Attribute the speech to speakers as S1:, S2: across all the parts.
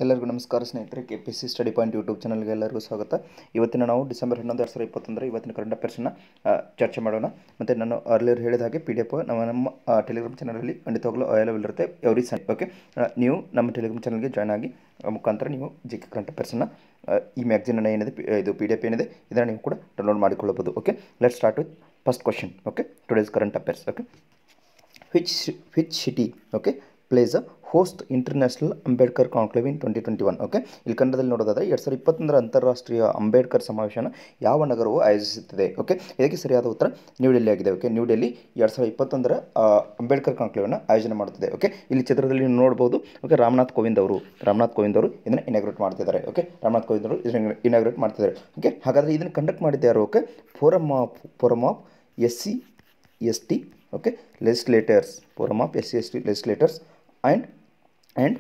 S1: ಎಲ್ಲರಿಗೂ ನಮಸ್ಕಾರ ಸ್ನೇಹಿತರೆ K P C study point YouTube ಚಾನಲ್ಗೆ ಎಲ್ಲರಿಗೂ ಸ್ವಾಗತ ಇವತ್ತಿನ ನಾವು ಡಿಸೆಂಬರ್ ಹನ್ನೊಂದು ಎರಡು ಸಾವಿರದ ಇಪ್ಪತ್ತೊಂದರ ಇವತ್ತಿನ ಕರೆಂಟ್ ಅಫೇರ್ಸನ್ನು ಚರ್ಚೆ ಮಾಡೋಣ ಮತ್ತು ನಾನು ಅರ್ಲಿಯರ್ ಹೇಳಿದ ಹಾಗೆ ಪಿ ಡಿ ಎಫ್ ನಮ್ಮ ನಮ್ಮ ಟೆಲಿಗ್ರಾಮ್ ಚಾನಲಲ್ಲಿ ಖಂಡಿತವಾಗಲೂ ಅವೈಲೇಬಲ್ ಇರುತ್ತೆ ಎವ್ರಿ ಸನ್ ಓಕೆ ನೀವು ನಮ್ಮ ಟೆಲಿಗ್ರಾಮ್ ಚಾನಲ್ಗೆ ಜಾಯ್ನ್ ಆಗಿ ಆ ಮುಖಾಂತರ ನೀವು ಜಿ ಕೆ ಕರೆಂಟ್ ಅಫೇರ್ಸನ್ನು ಈ ಮ್ಯಾಗ್ಝಿನನ್ನು ಏನಿದೆ ಪಿ- ಇದು ಪಿ ಡಿ ಎಫ್ ಏನಿದೆ ಇದನ್ನು ನೀವು ಕೂಡ ಡೌನ್ಲೋಡ್ ಮಾಡಿಕೊಳ್ಳಬಹುದು okay let start with first question okay today's current affairs okay which which city okay plays a host international Ambedkar conclave in twenty twenty one okay ಇಲ್ಲಿ ಕನ್ನಡದಲ್ಲಿ ನೋಡೋದಾದರೆ ಎರಡು ಸಾವಿರದ ಇಪ್ಪತ್ತೊಂದರ ಅಂತಾರಾಷ್ಟ್ರೀಯ ಅಂಬೇಡ್ಕರ್ ಸಮಾವೇಶನ ಯಾವ ನಗರವು ಆಯೋಜಿಸುತ್ತಿದೆ ಓಕೆ ಇದಕ್ಕೆ ಸರಿಯಾದ ಉತ್ತರ ನ್ಯೂ ಡೆಲ್ಲಿ ಆಗಿದೆ ಓಕೆ ನ್ಯೂ ಡೆಲ್ಲಿ ಎರಡು ಸಾವಿರದ ಇಪ್ಪತ್ತೊಂದರ ಆ, ಅಂಬೇಡ್ಕರ್ ಕಾನ್ಕ್ಲೇವನ್ನು ಆಯೋಜನೆ ಮಾಡುತ್ತಿದೆ ಓಕೆ ಇಲ್ಲಿ ಚಿತ್ರದಲ್ಲಿ ನೀವು ನೋಡ್ಬೋದು ಓಕೆ ರಾಮನಾಥ್ ಕೋವಿಂದ್ ಅವರು ರಾಮನಾಥ್ ಕೋವಿಂದ್ ಅವರು ಇದನ್ನು ಇನಾಗ್ರೇಟ್ ಮಾಡ್ತಿದ್ದಾರೆ ಓಕೆ ರಾಮನಾಥ್ ಕೋವಿಂದ್ ಅವರು ಇದನ್ನು ಇನಾಗ್ರೇಟ್ ಮಾಡ್ತಿದ್ದಾರೆ ಓಕೆ ಹಾಗಾದರೆ ಇದನ್ನು ಕಂಡಕ್ಟ್ ಮಾಡಿದ್ಯಾರು okay forum of forum of S C S T okay legislators forum of SC ST legislators and and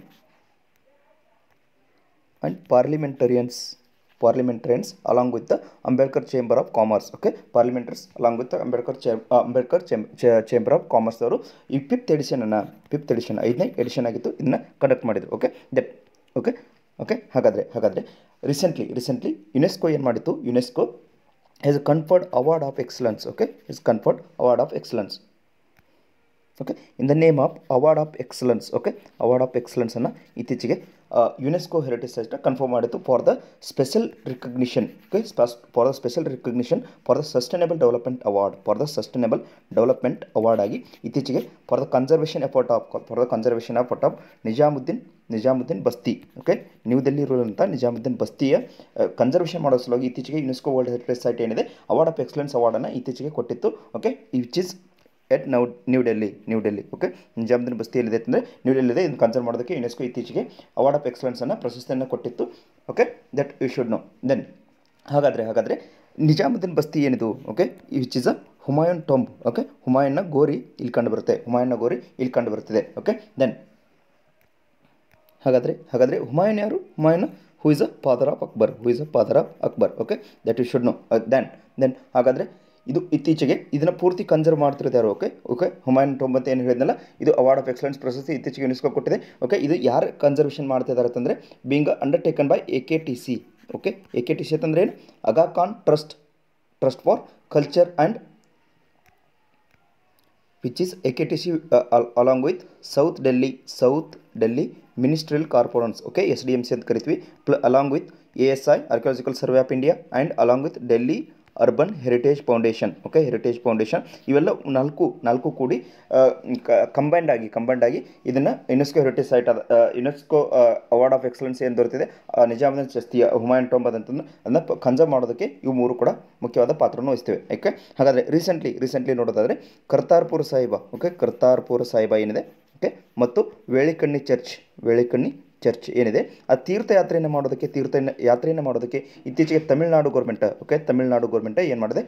S1: and parliamentarians parliamentarians along with the Ambedkar Chamber of Commerce okay parliamentarians along with the Ambedkar Cham- uh, Ambedkar Cham- Cha- Chamber of Commerce ಅವರು ಈ fifth ಎಡಿಷನನ್ನು fifth edition ಐದನೇ edition ಆಗಿತ್ತು ಇದನ್ನ conduct ಮಾಡಿದ್ರು okay that okay okay ಹಾಗಾದರೆ ಹಾಗಾದರೆ recently recently UNESCO ಏನು ಮಾಡಿತ್ತು UNESCO has conferred award of excellence okay is conferred award of excellence okay in the name of award of excellence okay award of ಎಕ್ಸಲೆನ್ಸನ್ನು ಇತ್ತೀಚೆಗೆ UNESCO heritage ಸೈಟ್ನ confirm ಮಾಡಿತ್ತು for the special recognition okay for the special recognition for the sustainable development award for the sustainable development award ಆಗಿ ಇತ್ತೀಚೆಗೆ for the conservation effort of for the conservation effort of Nizamuddin Nizamuddin Basti okay new Delhi ಇರುವಂಥ ನಿಜಾಮುದ್ದೀನ್ ಬಸ್ತಿಯ conservation ಮಾಡೋ ಸಲುವಾಗಿ ಇತ್ತೀಚೆಗೆ UNESCO world heritage site ಏನಿದೆ award of excellence ಅವಾರ್ಡನ್ನು ಇತ್ತೀಚೆಗೆ ಕೊಟ್ಟಿತ್ತು okay which is at now New Delhi New Delhi okay Nizamuddin ಬಸ್ತಿಯಲ್ಲಿದೆ ಅಂದರೆ ನ್ಯೂ ಡೆಲ್ಲಿದೆ ಇದನ್ನು ಕನ್ಸರ್ನ್ ಮಾಡೋದಕ್ಕೆ ಯುನೆಸ್ಕೋ ಇತ್ತೀಚೆಗೆ ಅವಾರ್ಡ್ ಆಫ್ ಎಕ್ಸಲೆನ್ಸನ್ನು ಪ್ರಶಸ್ತಿಯನ್ನು ಕೊಟ್ಟಿತ್ತು okay that you should know then ಹಾಗಾದರೆ ಹಾಗಾದರೆ ನಿಜಾಮುದ್ದೀನ್ ಬಸ್ತಿ ಏನಿದು okay which is a Humayun tomb okay ಹುಮಾಯೂನ್ನ ಗೋರಿ ಇಲ್ಲಿ ಕಂಡು ಬರುತ್ತೆ ಹುಮಾಯೂನ್ನ ಗೋರಿ ಇಲ್ಲಿ ಕಂಡು ಬರುತ್ತದೆ ಓಕೆ ದೆನ್ ಹಾಗಾದರೆ ಹಾಗಾದರೆ ಹುಮಾಯೂನ್ ಯಾರು Humayun who is a father of Akbar who is a father of Akbar okay that you should know then then ಹಾಗಾದರೆ ಇದು ಇತ್ತೀಚೆಗೆ ಇದನ್ನು ಪೂರ್ತಿ ಕನ್ಸರ್ವ್ ಮಾಡ್ತಿರೋದು ಯಾರು ಓಕೆ ಓಕೆ ಹುಮಾಯೂನ್ ಟೊಂಬತ್ ಏನು ಹೇಳಿದ್ನಲ್ಲ ಇದು ಅವಾರ್ಡ್ ಆಫ್ ಎಕ್ಸಲೆನ್ಸ್ ಪ್ರಶಸ್ತಿ ಇತ್ತೀಚೆಗೆ ಯುನೆಸ್ಕೋ ಕೊಟ್ಟಿದೆ ಓಕೆ ಇದು ಯಾರು ಕನ್ಸರ್ವೇಷನ್ ಮಾಡ್ತಾ ಇದ್ದಾರೆ ಅಂತಂದರೆ being undertaken by A K T C okay A K T C ಅಂತಂದ್ರೆ ಏನು Aga Khan trust trust for culture and which is AKTC uh, al- along with South Delhi South Delhi Ministerial Corporations okay SDMC ಅಂತ ಕರಿತೀವಿ pl- along with ASI Archaeological Survey of India and along with Delhi urban heritage foundation okay heritage foundation ಇವೆಲ್ಲ ನಾಲ್ಕು ನಾಲ್ಕು ಕೂಡಿ combined ಆಗಿ combined ಆಗಿ ಇದನ್ನು UNESCO heritage site ಅದ ಯುನೆಸ್ಕೋ ಅವಾರ್ಡ್ ಆಫ್ ಎಕ್ಸಲೆನ್ಸ್ ಏನು ದೊರೆತಿದೆ ಆ, ನಿಜಾಮುದ್ದೀನ್ ಚಸ್ತಿಯ ಹುಮಾಯೂನ್ ಟೊಂಬದ್ ಅಂತಂದು ಅದನ್ನು ಕನ್ಸರ್ವ್ ಮಾಡೋದಕ್ಕೆ ಇವು ಮೂರು ಕೂಡ ಮುಖ್ಯವಾದ ಪಾತ್ರವನ್ನು ವಹಿಸ್ತೇವೆ ಯಾಕೆ ಹಾಗಾದರೆ ರೀಸೆಂಟ್ಲಿ ರೀಸೆಂಟ್ಲಿ ನೋಡೋದಾದರೆ ಕರ್ತಾರ್ಪುರ ಸಾಹಿಬ ಓಕೆ ಕರ್ತಾರ್ಪುರ ಸಾಹಿಬ ಏನಿದೆ ಓಕೆ ಮತ್ತು ವೇಳಿಕಣ್ಣಿ ಚರ್ಚ್ ವೇಳಿಕಣ್ಣಿ ಚರ್ಚ್ ಏನಿದೆ ಆ ತೀರ್ಥಯಾತ್ರೆಯನ್ನು ಮಾಡೋದಕ್ಕೆ ತೀರ್ಥ ಯಾತ್ರೆಯನ್ನು ಮಾಡೋದಕ್ಕೆ ಇತ್ತೀಚೆಗೆ Tamil Nadu government okay Tamil Nadu government ಏನು ಮಾಡಿದೆ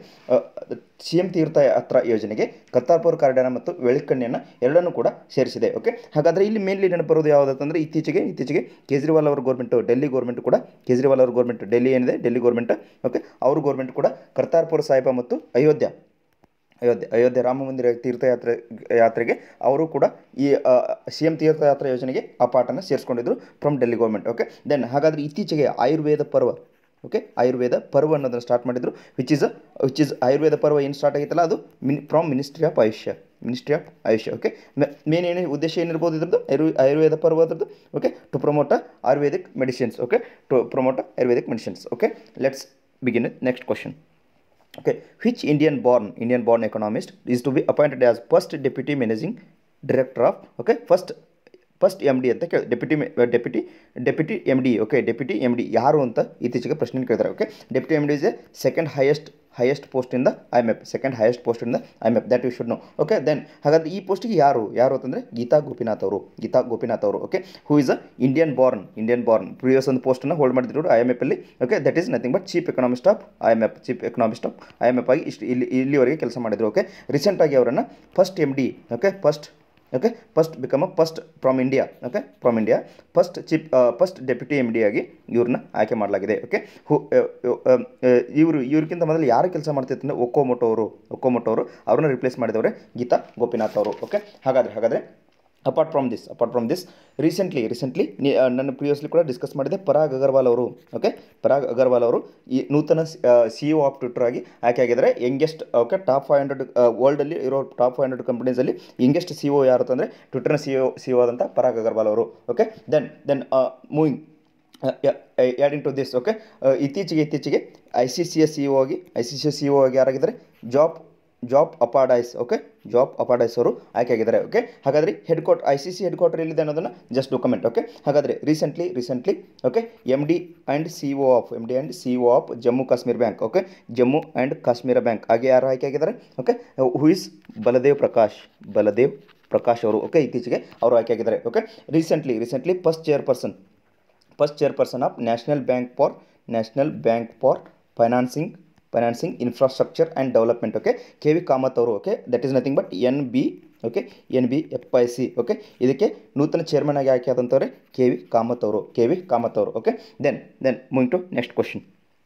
S1: ಸಿ ಎಂ ತೀರ್ಥಯಾತ್ರಾ ಯೋಜನೆಗೆ ಕರ್ತಾರ್ಪುರ ಕಾರಿಡಾರ್ ಮತ್ತು ವೇಳಿಕಣ್ಣಿಯನ್ನು ಎರಡನ್ನೂ ಕೂಡ ಸೇರಿಸಿದೆ ಓಕೆ ಹಾಗಾದರೆ ಇಲ್ಲಿ ಮೇನ್ಲಿ ನೆನಪು ಬರೋದು ಯಾವುದಂತಂದರೆ ಇತ್ತೀಚೆಗೆ ಇತ್ತೀಚೆಗೆ ಕೇಜ್ರಿವಾಲ್ ಅವರ ಗೌರ್ಮೆಂಟು ಡೆಲ್ಲಿ ಗೌರ್ಮೆಂಟ್ ಕೂಡ ಕೇಜ್ರಿವಾಲ್ ಅವ್ರ ಗೌರ್ಮೆಂಟ್ ಡೆಲ್ಲಿ ಏನಿದೆ ಡೆಲ್ಲಿ ಗೌರ್ಮೆಂಟ್ ಓಕೆ ಅವ್ರ ಗೌರ್ಮೆಂಟ್ ಕೂಡ ಕರ್ತಾರ್ಪುರ ಸಾಹಿಬ ಮತ್ತು ಅಯೋಧ್ಯ ಅಯೋಧ್ಯೆ ಅಯೋಧ್ಯೆ ರಾಮ ಮಂದಿರ ತೀರ್ಥಯಾತ್ರೆ ಯಾತ್ರೆಗೆ ಅವರು ಕೂಡ ಈ ಸಿ ಎಂ ತೀರ್ಥಯಾತ್ರಾ ಯೋಜನೆಗೆ ಆ ಪಾಠನ ಸೇರಿಸ್ಕೊಂಡಿದ್ರು from Delhi government okay then ಹಾಗಾದರೆ ಇತ್ತೀಚೆಗೆ ಆಯುರ್ವೇದ ಪರ್ವ ಓಕೆ ಆಯುರ್ವೇದ ಪರ್ವ ಅನ್ನೋದನ್ನು ಸ್ಟಾರ್ಟ್ ಮಾಡಿದ್ರು which is which is Ayurveda Parva ಏನು ಸ್ಟಾರ್ಟ್ ಆಗಿತ್ತಲ್ಲ ಅದು ಮಿನ್ from ministry of Ayush ministry of Ayush okay main ಏನು ಉದ್ದೇಶ ಏನಿರ್ಬೋದು ಇದ್ರದ್ದು ಆಯುರ್ ಆಯುರ್ವೇದ ಪರ್ವ ಅದ್ರದ್ದು okay to promote Ayurvedic medicines okay to promote Ayurvedic medicines okay let's begin next question okay which indian born indian born economist is to be appointed as first deputy managing director of okay first first M D ಅಂತ ಕೇಳಿ deputy deputy deputy M D okay deputy M D ಯಾರು ಅಂತ ಇತ್ತೀಚೆಗೆ ಪ್ರಶ್ನೆ ಕೇಳಿದ್ದಾರೆ okay deputy M D is a second highest highest ಪೋಸ್ಟಿಂದ I M F second highest ಪೋಸ್ಟಿಂದ I M F that you should know okay then ಹಾಗಾದ್ರೆ ಈ ಪೋಸ್ಟಿಗೆ ಯಾರು ಯಾರು ಅಂತಂದರೆ ಗೀತಾ ಗೋಪಿನಾಥ್ ಅವರು ಗೀತಾ ಗೋಪಿನಾಥ್ ಅವರು okay who is a Indian born Indian born previous ಒಂದು ಪೋಸ್ಟನ್ನು ಹೋಲ್ಡ್ ಮಾಡಿದ್ರು ಐ ಎಮ್ ಎಫ್ ಅಲ್ಲಿ okay that is nothing but chief economist of I M F chief economist of I M F ಆಗಿ ಇಷ್ಟು ಇಲ್ಲಿ ಇಲ್ಲಿವರೆಗೆ ಕೆಲಸ ಮಾಡಿದ್ರು ಓಕೆ ರೀಸೆಂಟಾಗಿ ಅವರನ್ನು first M D okay first okay first become a first from India okay from India first chief first deputy M D ಆಗಿ ಇವ್ರನ್ನ ಆಯ್ಕೆ ಮಾಡಲಾಗಿದೆ ಓಕೆ ಹೂ ಇವರು ಇವ್ರಿಗಿಂತ ಮೊದಲು ಯಾರು ಕೆಲಸ ಮಾಡ್ತಿತ್ತು ಅಂದರೆ ಒಕ್ಕೋಮೊಟೋ ಅವರು ಒಕ್ಕೋಮೊಟೋ ಅವರು ಅವ್ರನ್ನ ರಿಪ್ಲೇಸ್ ಮಾಡಿದವರೇ ಗೀತಾ ಗೋಪಿನಾಥ್ ಅವರು ಓಕೆ ಹಾಗಾದರೆ ಹಾಗಾದರೆ apart from this apart from this recently recently ನನ್ನ ಪ್ರಿವಿಯಸ್ಲಿ ಕೂಡ ಡಿಸ್ಕಸ್ ಮಾಡಿದೆ ಪರಾಗ್ ಅಗರ್ವಾಲ್ ಅವರು ಓಕೆ ಪರಾಗ್ ಅಗರ್ವಾಲ್ ಅವರು ಈ ನೂತನ ಸಿ ಇ ಆಫ್ ಟ್ವಿಟರ್ ಆಗಿ ಆಯ್ಕೆ ಆಗಿದ್ದಾರೆ youngest okay top five hundred ವರ್ಲ್ಡಲ್ಲಿ ಇರೋ ಟಾಪ್ ಫೈವ್ ಹಂಡ್ರೆಡ್ ಕಂಪನೀಸಲ್ಲಿ ಯಂಗೆಸ್ಟ್ ಸಿ ಒ ಯಾರು ಅಂತಂದರೆ ಟ್ವಿಟರ್ನ ಸಿ ಒ ಸಿ ಒ ಆದಂಥ ಪರಾಗ್ ಅಗರ್ವಾಲ್ ಅವರು okay then then moving adding to this okay ಇತ್ತೀಚೆಗೆ ಇತ್ತೀಚೆಗೆ I C C S C O ಆಗಿ I C C S C O ಆಗಿ ಯಾರಾಗಿದ್ದಾರೆ Geoff Geoff Allardice okay Geoff Allardice ಅವರು ಆಯ್ಕೆಯಾಗಿದ್ದಾರೆ ಓಕೆ ಹಾಗಾದರೆ head quart I C C head quarter ಎಲ್ಲಿದೆ ಅನ್ನೋದನ್ನು ಜಸ್ಟ್ ಡಾಕ್ಯುಮೆಂಟ್ ಓಕೆ ಹಾಗಾದರೆ recently recently okay M D and C O of M D and C O of Jammu Kashmir bank okay Jammu and Kashmir bank ಹಾಗೆ ಯಾರು ಆಯ್ಕೆಯಾಗಿದ್ದಾರೆ okay who is Baldev Prakash Baldev Prakash ಅವರು okay ಇತ್ತೀಚೆಗೆ ಅವರು ಆಯ್ಕೆಯಾಗಿದ್ದಾರೆ okay recently recently first chairperson first chairperson of national bank for national bank for financing financing infrastructure and development okay K V Kamath ಅವರು okay that is nothing but N B okay N B F I C okay ಇದಕ್ಕೆ ನೂತನ chairman ಆಗಿ ಆಯ್ಕೆ ಆದಂಥವ್ರೆ K V Kamath ಅವರು K V Kamath ಅವರು okay then then moving to next question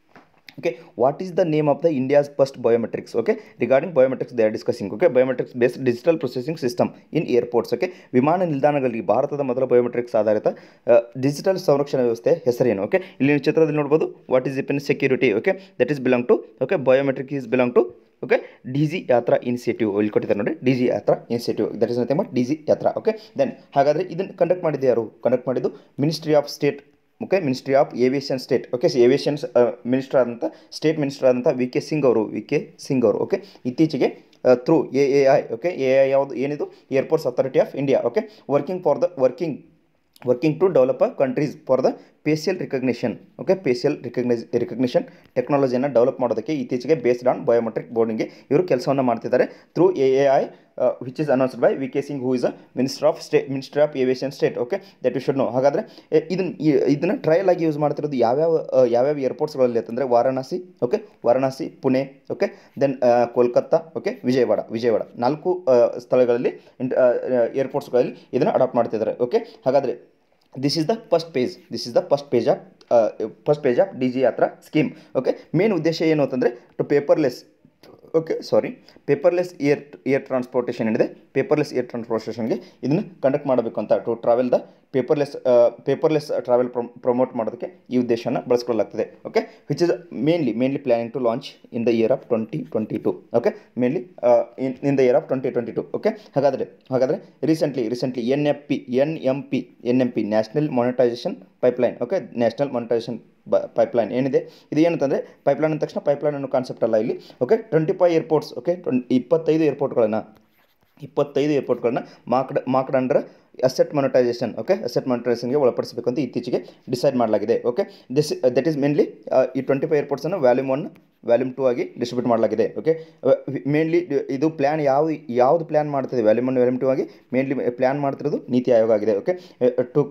S1: okay what is the name of the india's first biometrics okay regarding biometrics they are discussing okay biometrics based digital processing system in airports okay ವಿಮಾನ ನಿಲ್ದಾಣಗಳಲ್ಲಿ ಭಾರತದ ಮೊದಲ biometrics ಆಧಾರಿತ digital ಸಂರಕ್ಷಣಾ ವ್ಯವಸ್ಥೆ ಹೆಸರೇನು okay ಇಲ್ಲಿ ನೀವು ಚಿತ್ರದಲ್ಲಿ ನೋಡ್ಬೋದು what is in security okay that is belong to okay biometric is belong to okay Digi Yatra initiative ಇಲ್ಲಿ ಕೊಟ್ಟಿದ್ದಾರೆ ನೋಡಿ Digi Yatra initiative that is nothing but Digi Yatra okay then ಹಾಗಾದರೆ ಇದನ್ನು ಕಂಡಕ್ಟ್ ಮಾಡಿದ್ದು ಯಾರು ಕಂಡಕ್ಟ್ ಮಾಡಿದ್ದು ministry of state okay ministry of aviation state okay aviation minister ಆದಂಥ state minister ಆದಂಥ ವಿ ಕೆ ಸಿಂಗ್ ಅವರು ವಿ ಕೆ ಸಿಂಗ್ ಅವರು ಓಕೆ ಇತ್ತೀಚೆಗೆ through A A I okay A I ಯಾವುದು ಏನಿದು airports authority of India okay working for the working working to develop a countries for the facial recognition okay facial recognise recognition ಟೆಕ್ನಾಲಜಿಯನ್ನು develop ಮಾಡೋದಕ್ಕೆ ಇತ್ತೀಚೆಗೆ based on biometric ಬೋರ್ಡಿಂಗ್ಗೆ ಇವರು ಕೆಲಸವನ್ನು ಮಾಡ್ತಿದ್ದಾರೆ through A A I which is announced by V K Singh who is a minister of state minister of aviation state okay that you should know ಹಾಗಾದರೆ ಇದನ್ನು ಇದನ್ನು ಟ್ರಯಲ್ ಆಗಿ ಯೂಸ್ ಮಾಡ್ತಿರೋದು ಯಾವ್ಯಾವ ಆ, ಯಾವ್ಯಾವ ಏರ್ಪೋರ್ಟ್ಸ್ಗಳಲ್ಲಿ ಅಂತಂದರೆ Varanasi okay Varanasi Pune okay then Kolkata okay Vijayawada Vijayawada ನಾಲ್ಕು ಆ, ಸ್ಥಳಗಳಲ್ಲಿ ಏರ್ಪೋರ್ಟ್ಸ್ಗಳಲ್ಲಿ ಇದನ್ನು ಅಡಾಪ್ಟ್ ಮಾಡ್ತಿದ್ದಾರೆ ಓಕೆ ಹಾಗಾದರೆ this is the first page this is the first page of first page of Digi Yatra scheme okay main ಉದ್ದೇಶ ಏನು ಅಂತಂದರೆ to paperless okay sorry paperless air air transportation ಏನಿದೆ ಪೇಪರ್ಲೆಸ್ ಏರ್ ಟ್ರಾನ್ಸ್ಪೋರ್ಟೇಷನ್ಗೆ ಇದನ್ನು conduct ಮಾಡಬೇಕು ಅಂತ to travel the paperless paperless travel promote ಮಾಡೋದಕ್ಕೆ ಈ ಉದ್ದೇಶನ ಬಳಸ್ಕೊಳ್ಳಲಾಗ್ತದೆ okay which is mainly mainly planning to launch in the year of twenty twenty two okay mainly in in the year of twenty twenty two okay ಹಾಗಾದರೆ ಹಾಗಾದರೆ recently recently N F P N M P N M P national monetisation pipeline okay national monetisation ಬ pipeline ಏನಿದೆ ಇದು ಏನಂತಂದರೆ pipeline ಅಂದ ತಕ್ಷಣ pipeline ಅನ್ನೋ concept ಅಲ್ಲ ಇಲ್ಲಿ okay twenty five airports okay ಟ್ವೆಂ ಇಪ್ಪತ್ತೈದು ಏರ್ಪೋರ್ಟ್ಗಳನ್ನು ಇಪ್ಪತ್ತೈದು ಏರ್ಪೋರ್ಟ್ಗಳನ್ನ marked marked under asset monetisation okay asset ಮೊನಿಟೈಸೇಷನ್ಗೆ ಒಳಪಡಿಸಬೇಕು ಅಂತ ಇತ್ತೀಚೆಗೆ ಡಿಸೈಡ್ ಮಾಡಲಾಗಿದೆ okay this that is mainly ಈ ಟ್ವೆಂಟಿ ಫೈವ್ ಏರ್ಪೋರ್ಟ್ಸನ್ನು ವ್ಯಾಲ್ಯೂಮ್ ಒನ್ ವ್ಯಾಲ್ಯೂಮ್ ಟು ಆಗಿ ಡಿಸ್ಟ್ರಿಬ್ಯೂಟ್ ಮಾಡಲಾಗಿದೆ ಓಕೆ ಮೇನ್ಲಿ ಇದು ಪ್ಲ್ಯಾನ್ ಯಾವ ಯಾವುದು ಪ್ಲ್ಯಾನ್ ಮಾಡ್ತಿದೆ ವ್ಯಾಲ್ಯೂಮ್ ಒನ್ ವ್ಯಾಲ್ಯೂಮ್ ಟು ಆಗಿ ಮೇನ್ಲಿ ಪ್ಲ್ಯಾನ್ ಮಾಡ್ತಿರೋದು ನೀತಿ ಆಯೋಗ ಆಗಿದೆ okay to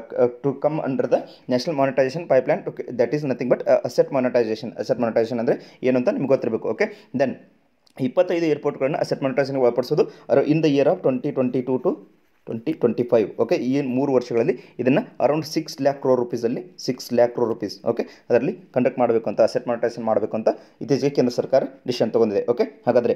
S1: to come under the national monetisation pipeline to that is nothing but asset monetisation asset monetisation ಅಂದರೆ ಏನು ಅಂತ ನಿಮ್ಗೆ ಗೊತ್ತಿರಬೇಕು ಓಕೆ ದೆನ್ ಇಪ್ಪತ್ತೈದು ಏರ್ಪೋರ್ಟ್ಗಳನ್ನ ಅಸೆಟ್ ಮಾನಿಟೈಸೇಷನ್ಗೆ ಒಳಪಡಿಸೋದು in the year of twenty twenty two two twenty twenty five okay ಈ ಮೂರು ವರ್ಷಗಳಲ್ಲಿ ಇದನ್ನು ಅರೌಂಡ್ ಸಿಕ್ಸ್ ಲ್ಯಾಕ್ ಕ್ರೋ ರುಪೀಸಲ್ಲಿ six lakh crore rupees okay ಅದರಲ್ಲಿ ಕಂಡಕ್ಟ್ ಮಾಡಬೇಕು ಅಂತ ಅಸೆಟ್ ಮಾನಿಟೈಸೇಷನ್ ಮಾಡಬೇಕು ಅಂತ ಇತ್ತೀಚೆಗೆ ಕೇಂದ್ರ ಸರ್ಕಾರ ಡಿಸಿಷನ್ ತೊಗೊಂಡಿದೆ ಓಕೆ ಹಾಗಾದರೆ